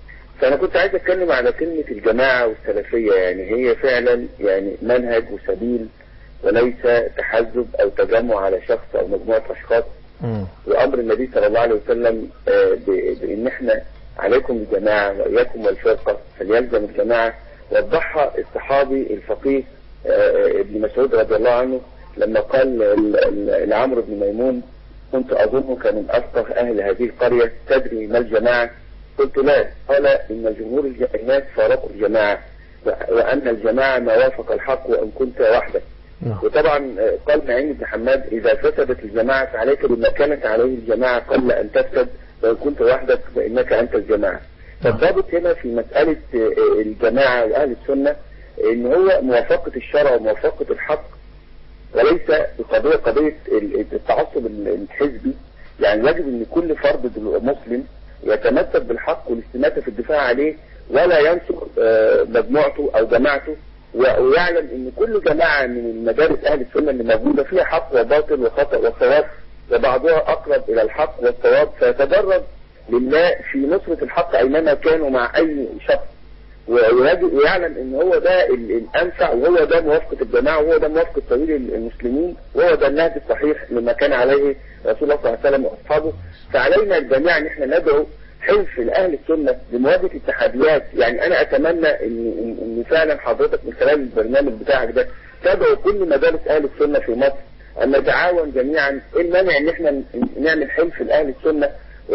فأنا كنت عايز أتكلم على كلمة الجماعة والسلفية يعني هي فعلا يعني منهج وسبيل وليس تحزب أو تجمع على شخص أو مجموعة أشخاص مم. وأمر النبي صلى الله عليه وسلم آه، ب- بأن احنا عليكم الجماعة وإياكم والفرقة فليلزم الجماعة وضحها الصحابي الفقيه آه، ابن مسعود رضي الله عنه لما قال ل- ل- لعمرو بن ميمون كنت أظنك من أفقه أهل هذه القرية تدري ما الجماعة قلت لا قال إن جمهور الج- الناس فارقوا الجماعة و- وأن الجماعة ما وافق الحق وإن كنت وحدك نعم. وطبعا آه، قال معين بن حماد إذا فسدت الجماعة فعليك بما كانت عليه الجماعة قبل أن تفسد وإن كنت وحدك فإنك أنت الجماعة فالضابط هنا في مسألة آه، الجماعة وأهل السنة إن هو موافقة الشرع وموافقة الحق وليس القضية قضية ال- التعصب الحزبي يعني يجب ان كل فرد دل- مسلم يتمسك بالحق والاستماتة في الدفاع عليه ولا ينصر آه، مجموعته او جماعته و- ويعلم ان كل جماعة من المدارس اهل السنة اللي موجودة فيها حق وباطل وخطأ وصواب وبعضها اقرب الى الحق والصواب فيتدرب لله في نصرة الحق اينما كانوا مع اي شخص ويجب- ويعلم ان هو ده ال- الانفع وهو ده موافقة الجماعة وهو ده موافقة سبيل المسلمين وهو ده النهج الصحيح لما كان عليه رسول الله صلى الله عليه وسلم واصحابه فعلينا الجميع ان احنا ندعو حلف لاهل السنة لمواجهة التحديات يعني انا اتمنى ان, إن, إن فعلا حضرتك من خلال البرنامج بتاعك ده تدعو كل مدارس اهل السنة في مصر ان نتعاون جميعا ايه المانع ان احنا ن- نعمل حلف لاهل السنة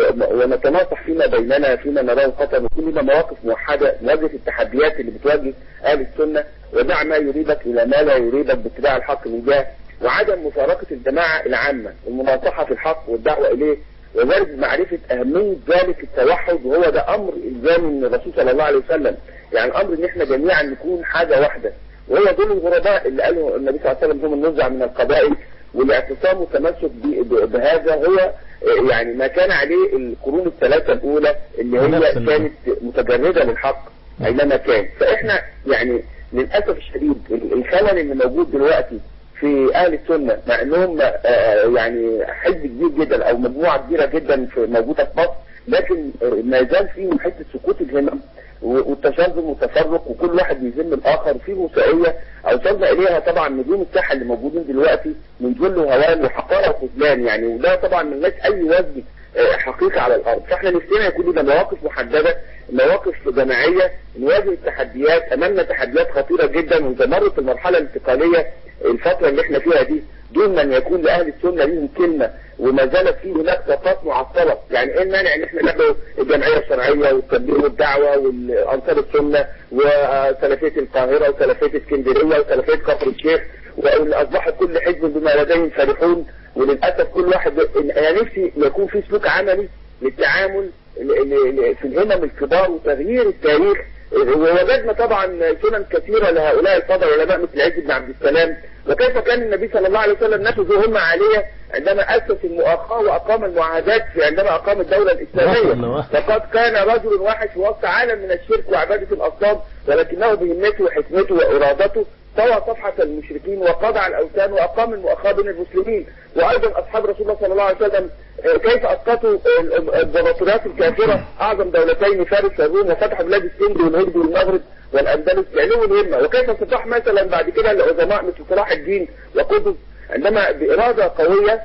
ونتناصح فيما بيننا فيما نراه خطر ويكون لنا مواقف موحدة مواجهة التحديات اللي بتواجه أهل السنة ودع ما يريبك إلى ما لا يريبك باتباع الحق من جهة وعدم مفارقة الجماعة العامة المناصحة في الحق والدعوة إليه وذلك معرفة أهمية ذلك التوحد وهو ده أمر إلزامي من الرسول صلى الله عليه وسلم يعني أمر إن إحنا جميعا نكون حاجة واحدة وهو دول الغرباء اللي قاله النبي صلى الله عليه وسلم هم النزع من القبائل والاعتصام والتمسك ب- ب- بهذا هو آه، يعني ما كان عليه القرون الثلاثة الأولى اللي ونفس هي ال- كانت متجردة للحق أينما كان فإحنا يعني للأسف الشديد ال- الخلل اللي موجود دلوقتي في أهل السنة مع أنهم آه، يعني حزب كبير جدا أو مجموعة كبيرة جدا في موجودة في مصر لكن آه، ما زال فيهم حتة سكوت الهمم و- والتشاذم والتفرق وكل واحد بيذم الآخر في وثائقية أوصلنا إليها طبعا نجوم الساحة اللي موجودين دلوقتي من جل وهوان وحقارة وخذلان يعني وده طبعا ملناش أي وزن آه، حقيقي على الأرض فإحنا نفسنا يكون لنا مواقف محددة مواقف جماعية نواجه التحديات أمامنا تحديات خطيرة جدا وتمرت المرحلة الانتقالية الفترة اللي احنا فيها دي دون من يكون لأهل السنة ليهم كلمة وما زالت فيه هناك طاقات معطلة يعني ايه المانع ان احنا ندعو الجمعية الشرعية والتبليغ والدعوة والأنصار السنة وسلفية القاهرة وسلفية اسكندرية وسلفية كفر الشيخ وان اصبح كل حزب بما لديهم فرحون وللأسف كل واحد انا نفسي يكون في سلوك عملي للتعامل ل- ل- ل- في الهمم الكبار وتغيير التاريخ ووجدنا طبعا سنن كثيرة لهؤلاء الفضل العلماء مثل العز بن عبد السلام وكيف كان النبي صلى الله عليه وسلم نفذ هم عليه عندما أسس المؤاخاة وأقام المعاهدات في عندما أقام الدولة الإسلامية الله. لقد كان رجل واحد في وسط عالم من الشرك وعبادة الأصنام ولكنه بهمته وحكمته وإرادته طوى صفحة المشركين وقضى على الأوثان وأقام المؤاخاة بين المسلمين وأيضا أصحاب رسول الله صلى الله عليه وسلم آه، كيف أسقطوا ال- ال- الامبراطوريات الكافرة أعظم دولتين فارس والروم وفتحوا بلاد السند والهند والمغرب والأندلس بعلو الهمة وكيف استطاع مثلا بعد كده العظماء مثل صلاح الدين وقطز عندما بإرادة قوية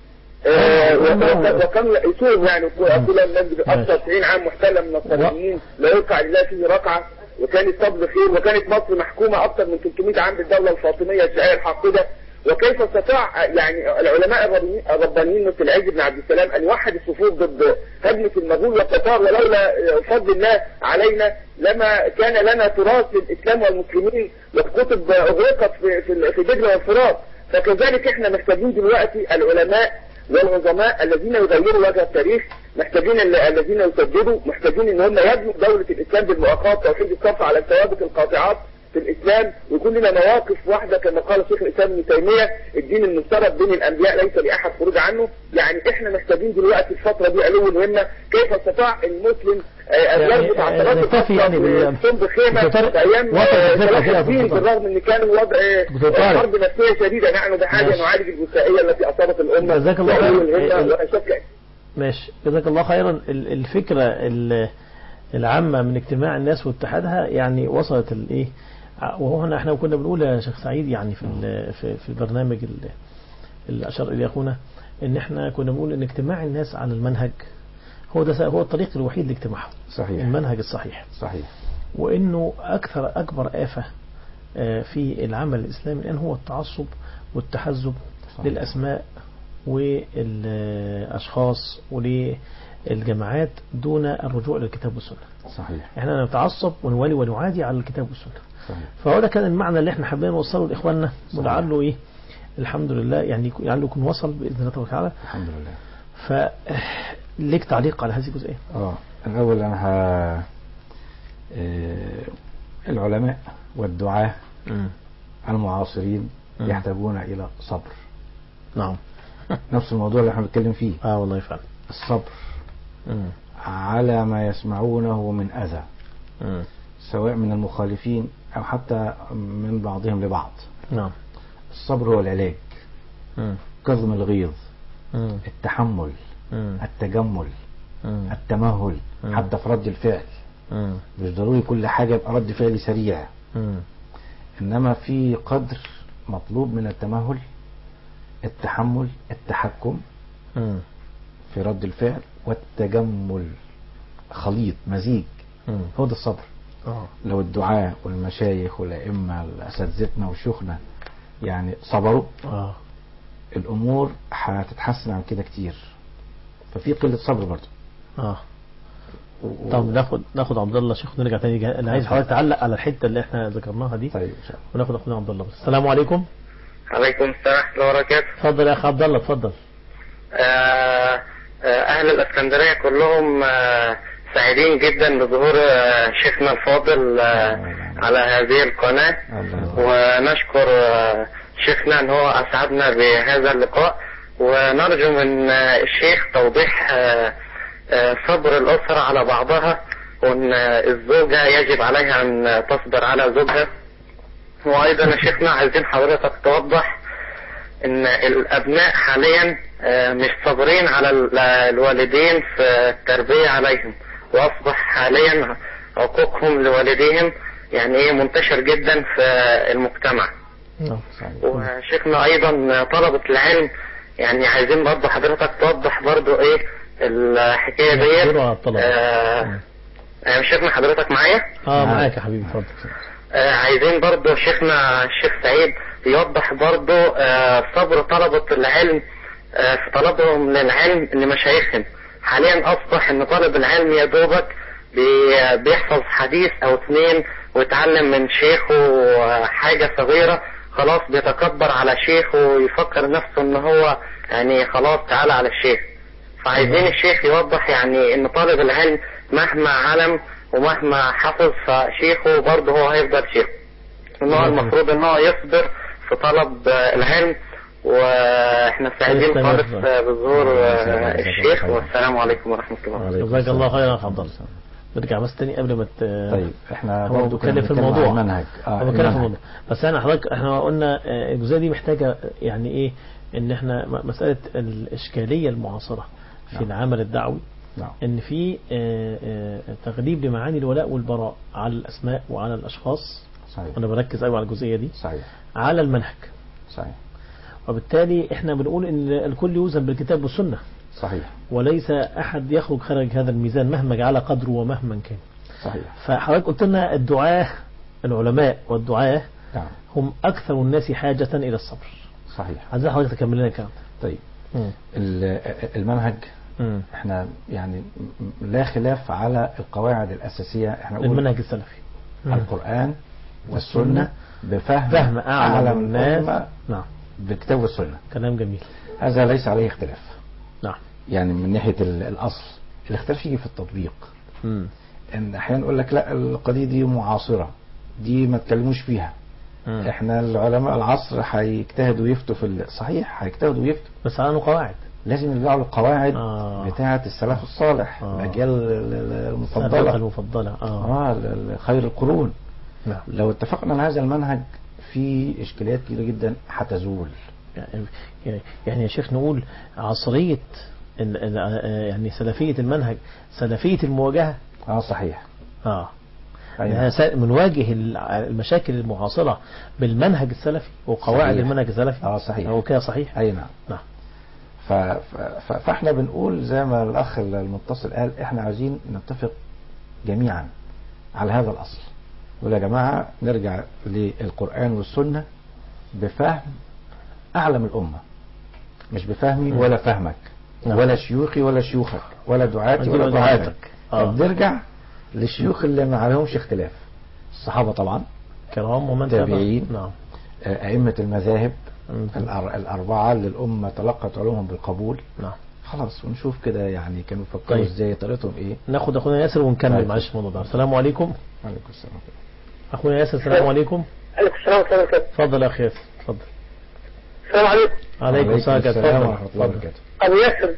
آه، وك- وكانوا يئسون يعني كل الناس أكثر 90 عام محتلة من النصرانيين لا يوقع لله فيه ركعة وكانت طبل خير وكانت مصر محكومة أكثر من 300 عام بالدولة الفاطمية الشيعية الحاقدة وكيف استطاع يعني العلماء الربانيين- الربانيين مثل العز بن عبد السلام أن يوحد الصفوف ضد هجمة المغول والتتار ولولا فضل الله علينا لما كان لنا تراث للإسلام والمسلمين والكتب أغرقت في في في دجلة والفرات فكذلك احنا محتاجين دلوقتي العلماء والعظماء الذين يغيروا وجه التاريخ محتاجين ال- الذين يسددوا محتاجين ان هم يبنوا دولة الاسلام بالمؤاخاة توحيد الصف على الثوابت القاطعات في الاسلام ويكون لنا مواقف واحدة كما قال شيخ الاسلام ابن تيمية الدين المفترض بين الانبياء ليس لاحد خروج عنه يعني احنا محتاجين دلوقتي الفترة دي علو الهمة كيف استطاع المسلم آه، ان يعني- يربط يعني عضلات نكتفي يعني بال- ثم بخيمة دكتور طارق، في ايام وقت آه، الفكرة صلاح كده الدين دكتور. بالرغم ان كان وضع آه، دكتور طارق. حرب نفسية شديدة نحن بحاجة ماشي. نعالج الوثائقية التي اصابت الامة جزاك الله وعلو خير. الهمة ال- ولا شك ماشي جزاك الله خيرا ال- الفكرة ال- العامة من اجتماع الناس واتحادها يعني وصلت الايه وهو هنا احنا كنا بنقول يا شيخ سعيد يعني في ال- في في البرنامج ال- اللي اشار اليه اخونا ان احنا كنا بنقول ان اجتماع الناس على المنهج هو ده هو الطريق الوحيد لاجتماعهم صحيح المنهج الصحيح صحيح وانه اكثر اكبر آفة آه، في العمل الاسلامي الان هو التعصب والتحزب صحيح. للاسماء والاشخاص وللجماعات دون الرجوع للكتاب والسنه صحيح احنا نتعصب ونولي ونعادي على الكتاب والسنه صحيح فهو ده كان المعنى اللي احنا حابين نوصله لاخواننا صحيح. ولعله ايه الحمد لله يعني يكون- لعله يكون وصل باذن الله تبارك وتعالى الحمد لله ف ليك تعليق على هذه الجزئيه اه الاول انا ه... آه، العلماء والدعاة المعاصرين مم. يحتاجون الى صبر نعم نفس الموضوع اللي احنا بنتكلم فيه اه والله فعلا الصبر مم. على ما يسمعونه من اذى مم. سواء من المخالفين او حتى من بعضهم لبعض نعم الصبر هو العلاج مم. كظم الغيظ مم. التحمل مم. التجمل مم. التمهل مم. حتى في رد الفعل مم. مش ضروري كل حاجة يبقى رد فعلي سريع مم. إنما في قدر مطلوب من التمهل التحمل التحكم مم. في رد الفعل والتجمل خليط مزيج مم. هو ده الصبر اه لو الدعاة والمشايخ والأئمة أساتذتنا وشيوخنا يعني صبروا اه الأمور هتتحسن عن كده كتير ففي قلة صبر برضه اه طب ناخد ناخد عبد الله شيخ ونرجع تاني جا- انا عايز حضرتك تعلق على الحته اللي احنا ذكرناها دي طيب إن شاء الله وناخد اخونا عبد الله بس. السلام عليكم عليكم السلام ورحمة الله وبركاته اتفضل يا اخ عبد الله اتفضل آه، آه، أهل الإسكندرية كلهم آه، سعيدين جدا بظهور آه، شيخنا الفاضل آه، على هذه القناة الله ونشكر آه، شيخنا أن هو أسعدنا بهذا اللقاء ونرجو من آه، الشيخ توضيح آه، آه، صبر الأسرة على بعضها وأن آه، الزوجة يجب عليها أن تصبر على زوجها وأيضا يا شيخنا عايزين حضرتك توضح ان الابناء حاليا آه، مش صابرين على ال- الوالدين في التربية عليهم واصبح حاليا عقوقهم لوالديهم يعني ايه منتشر جدا في المجتمع نعم صحيح. وشيخنا ايضا طلبة العلم يعني عايزين برضه حضرتك توضح برضه ايه الحكاية ديت يحضروا على الطلبة. آه مم. آه، شيخنا حضرتك معايا؟ اه نعم. معاك يا حبيبي اتفضل آه، عايزين برضو شيخنا الشيخ سعيد يوضح برضو آه، صبر طلبة العلم آه، في طلبهم للعلم لمشايخهم حاليا اصبح ان طالب العلم يا دوبك بي- بيحفظ حديث او اثنين ويتعلم من شيخه آه، حاجة صغيرة خلاص بيتكبر على شيخه ويفكر نفسه ان هو يعني خلاص تعالى على الشيخ فعايزين الشيخ يوضح يعني ان طالب العلم مهما علم ومهما حفظ فشيخه برضه هو هيفضل شيخ ان هو المفروض ان هو يصبر في طلب آه، العلم واحنا سعيدين يستمر. خالص آه، بظهور آه، الشيخ والسلام عليكم ورحمة الله وعليكم جزاك السلام. الله خيرا يا اخ عبد الله نرجع بس تاني قبل ما ت... طيب احنا هو برضه كنا بيتكلم في بنتكلم عن الموضوع المنهج هو اه بيتكلم في المنهج. الموضوع بس انا حضرتك احنا قلنا آه، الجزئيه دي محتاجه يعني ايه ان احنا م- مساله الاشكاليه المعاصره في نعم. العمل الدعوي نعم ان في آه، آه، تغليب لمعاني الولاء والبراء على الاسماء وعلى الاشخاص صحيح وانا بركز قوي على الجزئيه دي صحيح على المنهج صحيح وبالتالي احنا بنقول ان الكل يوزن بالكتاب والسنه صحيح وليس احد يخرج خارج هذا الميزان مهما جعل قدره ومهما كان صحيح فحضرتك قلت لنا الدعاة العلماء والدعاة نعم هم أكثر الناس حاجة إلى الصبر صحيح عايز حضرتك تكمل لنا الكلام طيب ده. مم. ال- المنهج مم. احنا يعني م- لا خلاف على القواعد الأساسية احنا نقول المنهج السلفي مم. القرآن والسنة بفهم فهم أعلم الناس الأمة نعم بالكتاب والسنة كلام جميل هذا ليس عليه اختلاف نعم يعني من ناحية ال- الأصل الاختلاف يجي في التطبيق مم. ان احيانا نقول لك لا القضية دي معاصرة دي ما تكلموش فيها مم. احنا العلماء العصر هيجتهدوا ويفتوا في ال- صحيح هيجتهدوا ويفتوا بس على قواعد لازم يرجعوا للقواعد آه. بتاعة السلف الصالح آه. الأجيال ال- ال- السلفة المفضلة المفضلة آه. اه ال- ال- خير القرون نعم لو اتفقنا على هذا المنهج في إشكاليات كتيرة جدا هتزول يعني يعني يا شيخ نقول عصرية ال- ال- يعني سلفية المنهج سلفية المواجهة اه صحيح اه أي إنها نعم. سا- بنواجه ال- المشاكل المعاصرة بالمنهج السلفي وقواعد صحيح. المنهج السلفي اه صحيح هو كده صحيح اي نعم نعم ف... ف... ف- فاحنا بنقول زي ما الاخ المتصل قال احنا عايزين نتفق جميعا على هذا الاصل يقول يا جماعه نرجع للقران والسنه بفهم اعلم الامه مش بفهمي ولا فهمك نعم. ولا شيوخي ولا شيوخك ولا دعاتي دي ولا ولا دعاتك دعاتك. آه. فبنرجع للشيوخ اللي ما عليهمش اختلاف الصحابه طبعا كرام ومن تابع. تابعين. نعم آه، ائمه المذاهب مم. الأر- الاربعه اللي الامه تلقت علومهم بالقبول نعم خلاص ونشوف كده يعني كانوا بيفكروا طيب. ازاي طريقتهم ايه ناخد اخونا ياسر ونكمل طيب. معلش الموضوع ده السلام عليكم عليكم السلام اخونا ياسر السلام عليكم عليكم السلام ورحمة الله وبركاته اتفضل يا اخي ياسر اتفضل السلام عليكم عليكم السلام السلام اتفضل ورحمه الله اتفضل. وبركاته أبو ياسر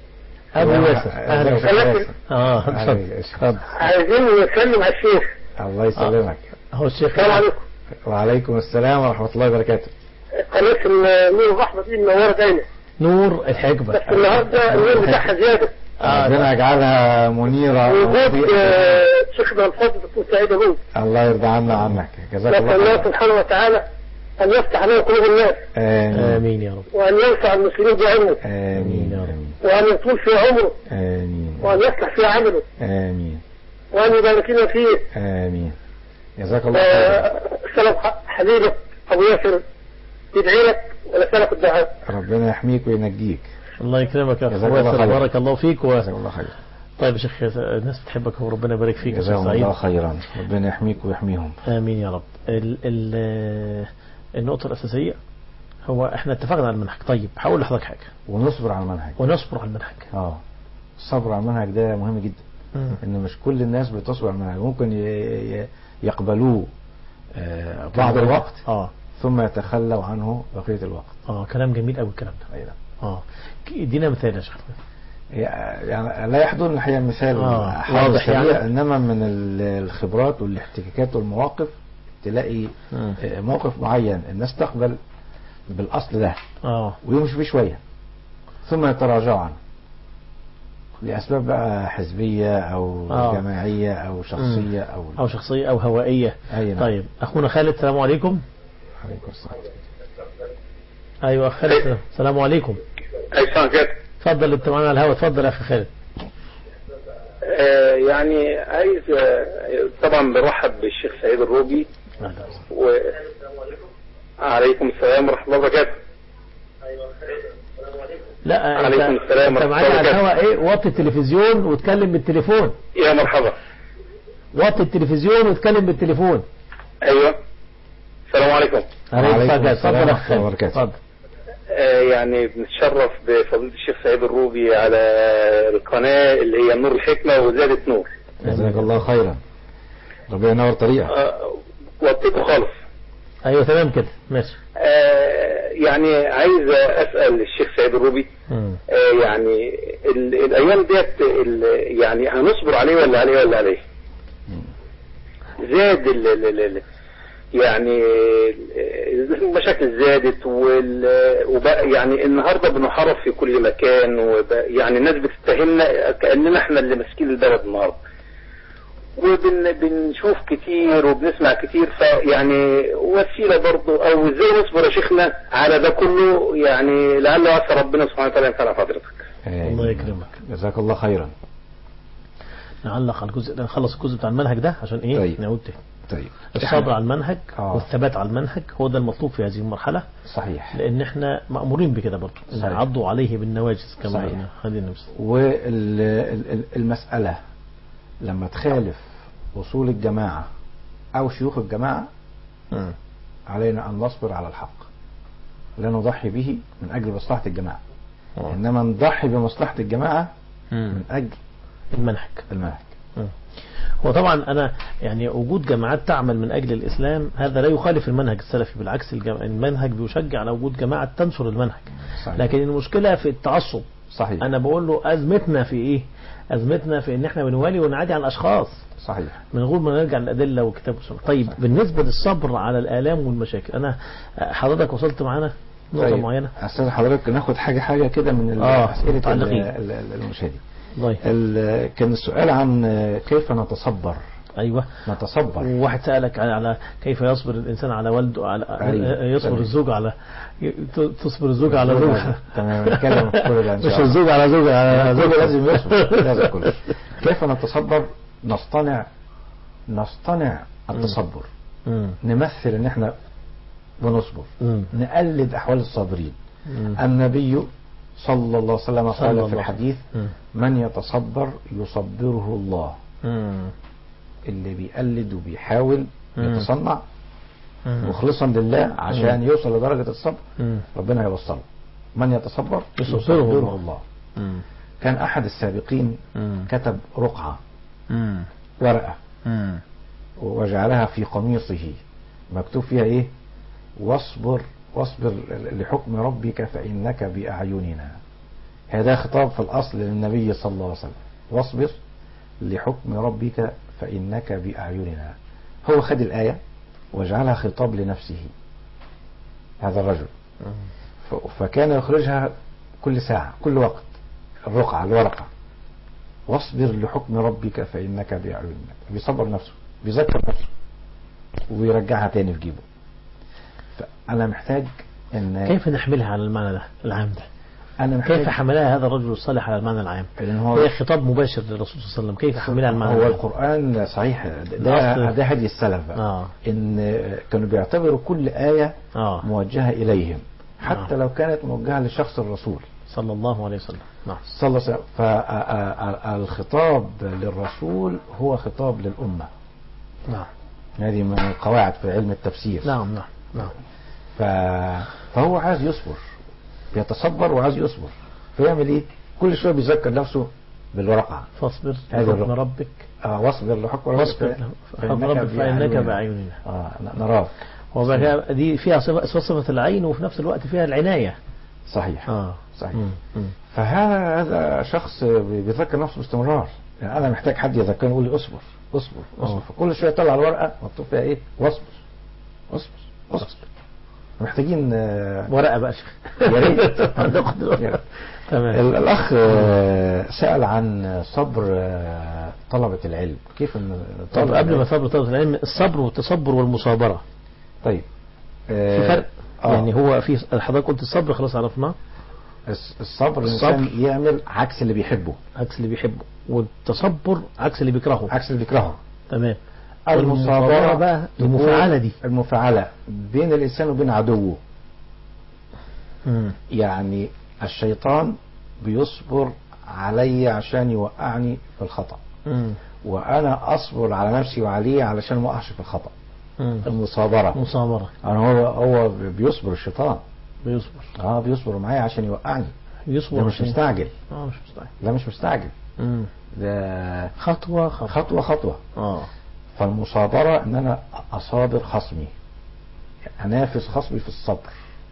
ابو ياسر اهلا أهلا وسهلا وسهلا. وسهلا. اه أهلا اتفضل يا شيخ. اتفضل عايزين نسلم على الشيخ الله يسلمك هو الشيخ السلام عليكم وعليكم السلام ورحمه الله وبركاته قناة النور الرحمة دي منورة دايما نور الحكمة بس النهارده النور بتاعها زيادة آه، ربنا يجعلها منيره وجود ومضيئة. آه، شيخنا الفاضل دكتور سعيد ابوه الله يرضى عنا عنك جزاك نسأل الله الله خير سبحانه وتعالى أن يفتح علينا قلوب الناس امين امين يا رب وأن ينفع المسلمين بعلمه امين يا رب. امين وأن يطول في عمره امين وأن يصلح في عمله امين وأن يبارك لنا فيه امين جزاك الله خير آه، سلام حبيبك أبو ياسر يدعي لك ونسألك الدعاء ربنا يحميك وينجيك الله يكرمك يا جزاك اخو الله ياسر خير. بارك الله فيك و... جزاك الله خير طيب يا شيخ ياسر، الناس بتحبك وربنا يبارك فيك يا شيخ جزاهم سعيد الله خيرا ربنا يحميك ويحميهم امين يا رب ال ال النقطة الأساسية هو احنا اتفقنا على المنهج طيب هقول لحضرتك حاجة ونصبر على المنهج ونصبر على المنهج اه الصبر على المنهج ده مهم جدا ان مش كل الناس بتصبر على المنهج ممكن ي- ي- يقبلوه آه، بعض الوقت اه ثم يتخلوا عنه بقية الوقت اه كلام جميل قوي الكلام ده أي نعم. اه ادينا مثال يا شيخ يعني لا يحضرني الحقيقة مثال آه، حاضر واضح سريع يعني. انما من ال- الخبرات والاحتكاكات والمواقف تلاقي مم. آه، موقف معين الناس تقبل بالاصل ده اه ويمشي فيه شوية ثم يتراجعوا عنه لأسباب بقى حزبية أو آه. جماعية أو شخصية أو او شخصية او هوائية أي نعم. طيب اخونا خالد السلام عليكم عليكم السلام ايوه أخ خالد السلام عليكم أي كده اتفضل انت معانا على الهواء اتفضل يا اخي خالد آه، يعني عايز آه، طبعا برحب بالشيخ سعيد الروبي أهلا. و عليكم السلام ورحمة الله وبركاته لا عليكم انت السلام انت ورحمة معانا الله على وبركاته. الهواء ايه وطي التلفزيون واتكلم بالتليفون يا مرحبا وطي التلفزيون واتكلم بالتليفون أيوة السلام عليكم عليك وعليكم فجأة. السلام اتفضل يا ورحمة اخ الله خالد وبركاته. اتفضل آه، يعني بنتشرف بفضيلة الشيخ سعيد الروبي على القناة اللي هي نور الحكمة وزادة نور جزاك الله خيرا ربنا ينور طريقك آه، وطيته خالص ايوه تمام كده ماشي آه، يعني عايز أسأل الشيخ سعيد الروبي مم. آه، يعني ال- الأيام ديت ال- يعني هنصبر عليه ولا عليه ولا عليه زاد ال ال ال ال يعني ال- المشاكل زادت وال وبقى يعني النهارده بنحارب في كل مكان وبقى يعني الناس بتتهمنا كاننا احنا اللي ماسكين البلد النهارده وبنشوف كتير وبنسمع كتير فيعني وسيله برضو او ازاي نصبر يا شيخنا على ده كله يعني لعل عسى ربنا سبحانه وتعالى ينفعنا حضرتك الله يكرمك. جزاك الله خيرا نعلق على الجزء ده نخلص الجزء بتاع المنهج ده عشان ايه طيب. نعود تاني طيب الصبر على المنهج آه. والثبات على المنهج هو ده المطلوب في هذه المرحلة صحيح لان احنا مأمورين بكده برضه إن صحيح. عضوا عليه بالنواجز كما صحيح. قلنا هذه النفس والمسألة لما تخالف أصول الجماعة أو شيوخ الجماعة مم. علينا أن نصبر على الحق لا نضحي به من أجل مصلحة الجماعة آه. إنما نضحي بمصلحة الجماعة مم. من أجل المنهج المنهج هو طبعا انا يعني وجود جماعات تعمل من اجل الاسلام هذا لا يخالف المنهج السلفي بالعكس الجم... المنهج بيشجع على وجود جماعه تنشر المنهج صحيح. لكن المشكله في التعصب صحيح انا بقول له ازمتنا في ايه ازمتنا في ان احنا بنوالي ونعادي على الاشخاص صحيح من غير ما نرجع للادله والكتاب والسنه طيب بالنسبه للصبر على الالام والمشاكل انا حضرتك وصلت معانا نقطة معينة استاذ حضرتك ناخد حاجه حاجه كده من ال- آه، اسئله ال- متعلقين. ال- ال- المشاهدين طيب ال- كان السؤال عن كيف نتصبر أيوة نتصبر وواحد سألك على, على كيف يصبر الإنسان على والده على أيوة. يصبر تمام. الزوج على تصبر الزوج على زوجها تمام نتكلم في كل ده ان مش شاء الله الزوج على زوجها على كله زوجها لازم يصبر لازم كله كيف نتصبر نصطنع نصطنع التصبر مم. نمثل ان احنا بنصبر مم. نقلد احوال الصابرين مم. النبي صلى الله عليه وسلم صلى قال الله في الحديث مم. من يتصبر يصبره الله مم. اللي بيقلد وبيحاول مم. يتصنع مم. مخلصا لله عشان يوصل لدرجة الصبر مم. ربنا يوصله من يتصبر يصبره يصبره الله. الله مم. كان أحد السابقين مم. كتب رقعة مم. ورقة مم. وجعلها في قميصه مكتوب فيها ايه واصبر واصبر لحكم ربك فإنك بأعيننا هذا خطاب في الأصل للنبي صلى الله عليه وسلم واصبر لحكم ربك فإنك بأعيننا هو خد الآية وجعلها خطاب لنفسه هذا الرجل ف- فكان يخرجها كل ساعة كل وقت الرقعة الورقة واصبر لحكم ربك فإنك بأعيننا بيصبر نفسه بيذكر نفسه ويرجعها تاني في جيبه فأنا محتاج إن كيف نحملها على المعنى ده العام ده أنا محتاج كيف حملها هذا الرجل الصالح على المعنى العام لأن هو هي خطاب مباشر للرسول صلى الله عليه وسلم كيف حملها على المعنى هو العام القرآن صحيح ده الأصل- ده هدي السلف بقى آه. إن كانوا بيعتبروا كل آية آه موجهة إليهم حتى آه. لو كانت موجهة لشخص الرسول صلى الله عليه وسلم نعم صلى الله عليه وسلم فالخطاب للرسول هو خطاب للأمة نعم هذه من القواعد في علم التفسير نعم نعم نعم ف... فهو عايز يصبر بيتصبر وعايز يصبر فيعمل ايه كل شويه بيذكر نفسه بالورقه فاصبر هذه لحكم الرقعة. ربك آه واصبر لحكم ربك واصبر لحكم ربك فإنك بأعيننا اه نراك وبقى دي فيها صفة صفة العين وفي نفس الوقت فيها العناية صحيح اه صحيح مم. مم. فهذا هذا شخص بيذكر نفسه باستمرار يعني انا محتاج حد يذكرني يقول لي اصبر اصبر اصبر آه. فكل شويه يطلع الورقه مكتوب فيها ايه واصبر اصبر اصبر محتاجين آه، ورقة بقى شيخ يا ريت. هناخد يا الورقة. ريت. تمام ال- الأخ آه، سأل عن صبر آه، طلبة العلم كيف ان طب طلبة قبل ما العلم- صبر طلبة العلم الصبر والتصبر والمصابرة طيب في آه، فرق آه. يعني هو في حضرتك قلت الصبر خلاص عرفناه الص- الصبر الصبر. الإنسان يعمل عكس اللي بيحبه عكس اللي بيحبه والتصبر عكس اللي بيكرهه عكس اللي بيكرهه تمام المصابرة والمصابرة بقى تكون المفاعلة دي المفاعلة بين الإنسان وبين عدوه مم. يعني الشيطان بيصبر علي عشان يوقعني في الخطأ مم. وأنا أصبر على نفسي وعليه علشان ما أقعش في الخطأ مم. المصابرة مصابرة يعني هو هو بيصبر الشيطان بيصبر اه بيصبر معايا عشان يوقعني يصبر ده مش عشان- مستعجل اه مش مستعجل لا مش مستعجل مم. ده خطوة خطوة خطوة خطوة اه فالمصابرة ان انا اصابر خصمي انافس خصمي في الصبر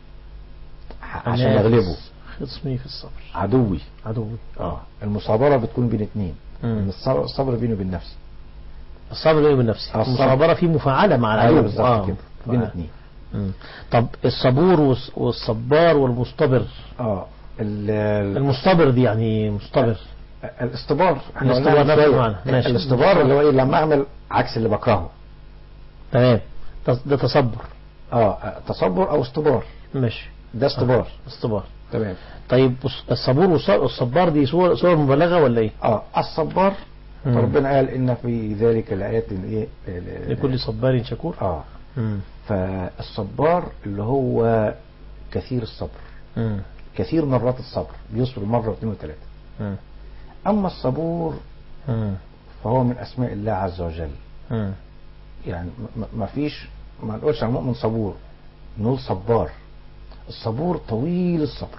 ح- عشان أنافس اغلبه خصمي في الصبر عدوي عدوي اه المصابرة بتكون بين اتنين مم. إن الصبر الصبر بيني وبين نفسي الصبر بيني وبين نفسي آه، الصبر. المصابرة في مفاعلة مع ايوه العدو بالظبط آه. كده بين آه. اتنين مم. طب الصبور والص- والصبار والمصطبر اه ال- ال- المصطبر دي يعني مصطبر الاستبار إحنا الاستبار قلنا نفس شوية. المعنى. ماشي. الاستبار اللي هو ايه لما اعمل عكس اللي بكرهه تمام تص- ده تصبر اه تصبر او استبار ماشي ده استبار استبار تمام طيب والص- الصبور والص- والصبار دي صور صور مبالغة ولا ايه؟ اه الصبار مم. ربنا قال ان في ذلك الايات ايه ل- لكل صبار شكور اه مم. فالصبار اللي هو كثير الصبر مم. كثير مرات الصبر بيصبر مرة واثنين وثلاثة مم. أما الصبور مم. فهو من أسماء الله عز وجل مم. يعني م- م- ما فيش ما نقولش عن مؤمن صبور نقول صبار الصبور طويل الصبر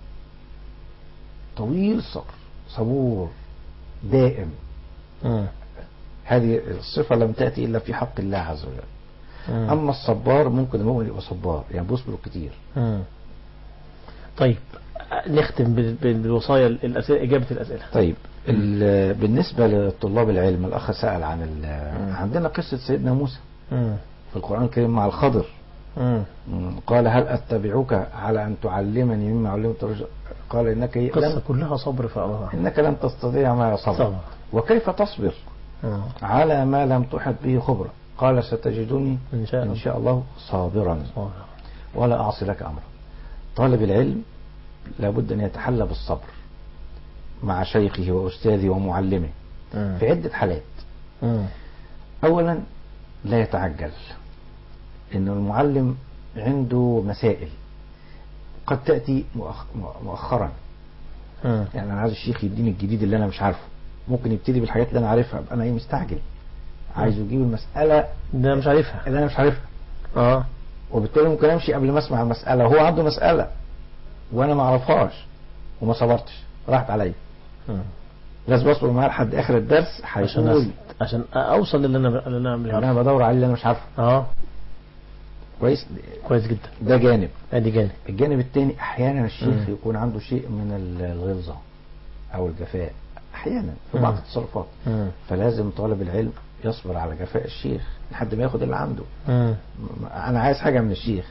طويل الصبر صبور دائم مم. هذه الصفة لم تأتي إلا في حق الله عز وجل مم. أما الصبار ممكن المؤمن يبقى صبار يعني بيصبر كتير مم. طيب نختم بال- بال- بالوصايا الأسئلة إجابة الأسئلة طيب ال- بالنسبة لطلاب العلم الأخ سأل عن ال- مم. عندنا قصة سيدنا موسى مم. في القرآن الكريم مع الخضر مم. مم. قال هل أتبعك على أن تعلمني مما علمت رشد قال إنك قصة لن كلها صبر في الله إنك لن تستطيع ما صبر صبر. وكيف تصبر مم. على ما لم تحط به خبرة قال ستجدني إن شاء إن الله شاء الله صابرا صبر. ولا أعصي لك أمرا طالب العلم لابد أن يتحلى بالصبر مع شيخه وأستاذه ومعلمه مم. في عدة حالات مم. أولا لا يتعجل إن المعلم عنده مسائل قد تأتي مؤخ- مؤخرا مم. يعني أنا عايز الشيخ يديني الجديد اللي أنا مش عارفه ممكن يبتدي بالحاجات اللي أنا عارفها أبقى أنا إيه مستعجل عايز يجيب المسألة ده مش عارفها اللي أنا مش عارفها اه وبالتالي ممكن امشي قبل ما اسمع المساله هو عنده مساله وانا ما اعرفهاش وما صبرتش راحت عليا مم. لازم اصبر معاه لحد اخر الدرس عشان هيقول أس- عشان اوصل للي انا اللي انا اللي بعرفه. انا بدور عليه اللي انا مش عارفه اه كويس كويس جدا ده جانب ادي جانب الجانب الثاني احيانا الشيخ مم. يكون عنده شيء من ال- الغلظه او الجفاء احيانا في بعض مم. التصرفات مم. فلازم طالب العلم يصبر على جفاء الشيخ لحد ما ياخد اللي عنده مم. م- انا عايز حاجه من الشيخ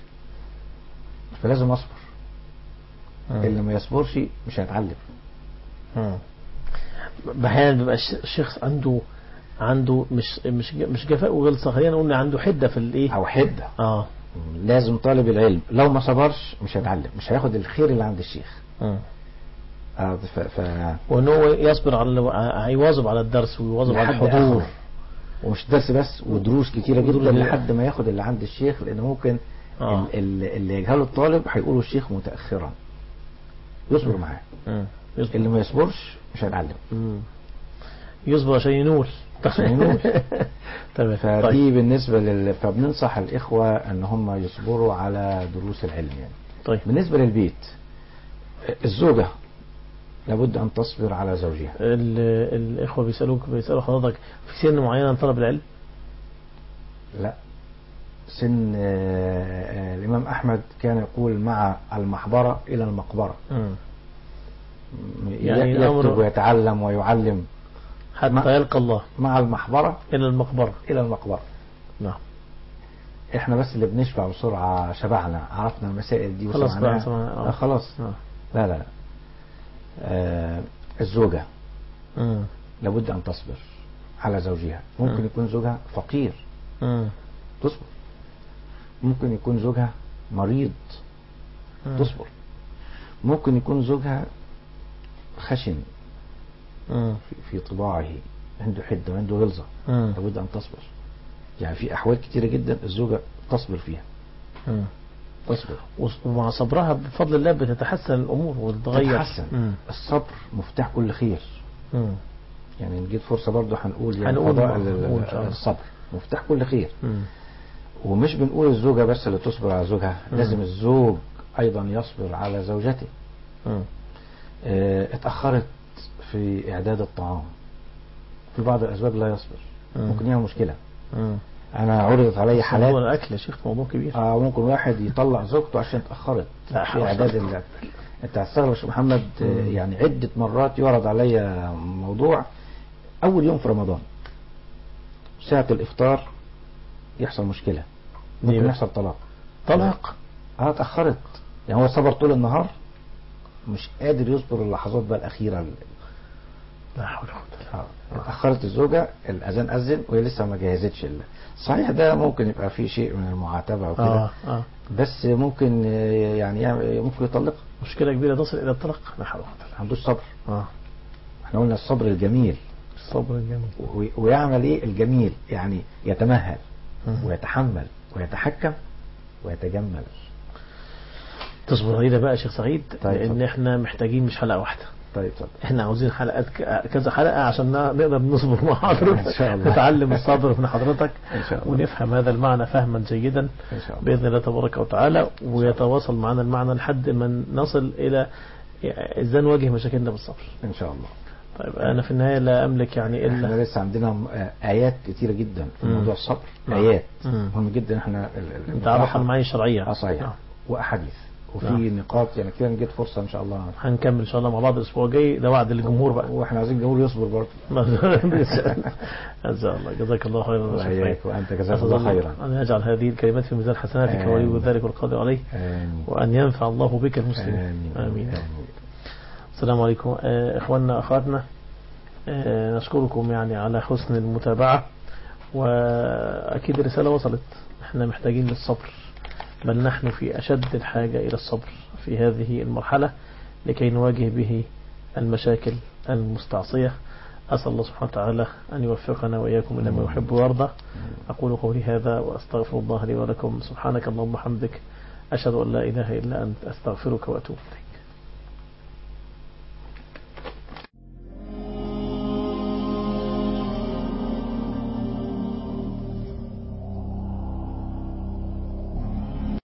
فلازم اصبر مم. اللي ما يصبرش مش هيتعلم مم. احيانا بيبقى الش- الشخص عنده عنده مش مش مش جفاء وغلظه خلينا نقول إن عنده حده في الايه او حده اه لازم طالب العلم لو ما صبرش مش هيتعلم مش هياخد الخير اللي عند الشيخ مم. آه، ف... ف... وان هو يصبر على هيواظب على الدرس ويواظب على لحد الحضور آخره. ومش درس بس ودروس كتيرة ودروس جدا كتيرة. لحد ما ياخد اللي عند الشيخ لأن ممكن آه. ال- ال- اللي يجهله الطالب هيقوله الشيخ متأخرا يصبر معاه مم. يصبر اللي ما يصبرش مش هيتعلم مم. يصبر عشان ينول عشان ينول. تمام فدي طيب بالنسبة لل... فبننصح الإخوة أن هم يصبروا على دروس العلم يعني طيب بالنسبة للبيت الزوجة لابد أن تصبر على زوجها ال- الاخوه بيسالوك بيسالوا حضرتك في سن معين عن طلب العلم لا سن آه، آه، الإمام أحمد كان يقول مع المحبرة إلى المقبرة مم. يعني يعني يكتب الأمر- ويتعلم ويعلم حتى ما- يلقى الله مع المحبرة الى المقبره إلى المقبرة نعم احنا بس اللي بنشبع بسرعة شبعنا عرفنا المسائل دي خلاص وسمعناها. بقى، سمعنا، آه. آه خلاص آه. لا لا لا آه الزوجة مم. لابد أن تصبر على زوجها ممكن مم. يكون زوجها فقير مم. تصبر ممكن يكون زوجها مريض مم. تصبر ممكن يكون زوجها خشن مم. في, في طباعه عنده حده وعنده غلظه مم. لابد ان تصبر يعني في احوال كتيره جدا الزوجه تصبر فيها مم. تصبر وص- ومع صبرها بفضل الله بتتحسن الامور وتتغير تتحسن مم. الصبر مفتاح كل خير مم. يعني نجيب فرصه برضه هنقول يعني هنقول فضائل هنقول إن شاء ال- الله. الصبر مفتاح كل خير مم. ومش بنقول الزوجه بس اللي تصبر على زوجها مم. لازم الزوج ايضا يصبر على زوجته مم. آه، اتاخرت في اعداد الطعام في بعض الازواج لا يصبر مم. ممكن يعمل مشكله مم. انا عرضت علي موضوع حالات الاكل يا شيخ موضوع كبير اه ممكن واحد يطلع زوجته عشان اتاخرت لا في حول اعداد ال... انت هتستغرب يا شيخ محمد آه، مم. يعني عده مرات يعرض عليا موضوع اول يوم في رمضان ساعه الافطار يحصل مشكله ممكن ليه بقى؟ يحصل طلاق طلاق اه اتاخرت يعني هو صبر طول النهار مش قادر يصبر اللحظات بقى الاخيره لا حول ولا قوه آه، اتأخرت الزوجة الأذان أذن وهي لسه ما جهزتش ال- صحيح ده ممكن يبقى فيه شيء من المعاتبة وكده اه اه بس ممكن آه، يعني يعمل- ممكن يطلقها مشكله كبيره تصل الى الطلاق لا حول ولا ما عندوش صبر قوه اه احنا قلنا الصبر الجميل الصبر الجميل و- ويعمل ايه الجميل يعني يتمهل مم. ويتحمل ويتحكم ويتجمل تصبر علينا بقى يا شيخ سعيد طيب، لان اتفضل. احنا محتاجين مش حلقه واحده طيب اتفضل احنا عاوزين حلقات ك- كذا حلقه عشان ن- نقدر نصبر مع حضرتك إن شاء الله. نتعلم الصبر من حضرتك إن شاء الله. ونفهم هذا المعنى فهما جيدا إن شاء الله باذن الله تبارك وتعالى ويتواصل معنا المعنى لحد ما نصل الى ازاي نواجه مشاكلنا بالصبر إن شاء الله طيب انا في النهايه لا املك يعني الا احنا لسه عندنا م- آه، آيات كتيرة جدا في مم. موضوع الصبر نعم. آيات مم. مهم جدا احنا ال- ال- نتعرف على نطرحها. المعاني الشرعيه اه صحيح نعم. واحاديث وفي نعم. نقاط يعني كده نجد فرصه ان شاء الله هنكمل ان شاء الله مع بعض الاسبوع الجاي ده وعد للجمهور بقى واحنا عايزين الجمهور يصبر برضه ان شاء الله جزاك الله خيرا يا شيخ وإياك فهيم. وانت جزاك أسأل الله خيرا أن يجعل هذه الكلمات في ميزان حسناتك آمين. ولي ذلك والقادر عليه آمين. وأن ينفع الله بك المسلمين آمين. آمين السلام عليكم آه، إخواننا أخواتنا آه، نشكركم يعني على حسن المتابعة وأكيد الرسالة وصلت احنا محتاجين للصبر بل نحن في أشد الحاجة إلى الصبر في هذه المرحلة لكي نواجه به المشاكل المستعصية أسأل الله سبحانه وتعالى أن يوفقنا وإياكم إلى ما يحب ويرضى أقول قولي هذا وأستغفر الله لي ولكم سبحانك اللهم وبحمدك أشهد أن لا إله إلا أنت أستغفرك وأتوب إليك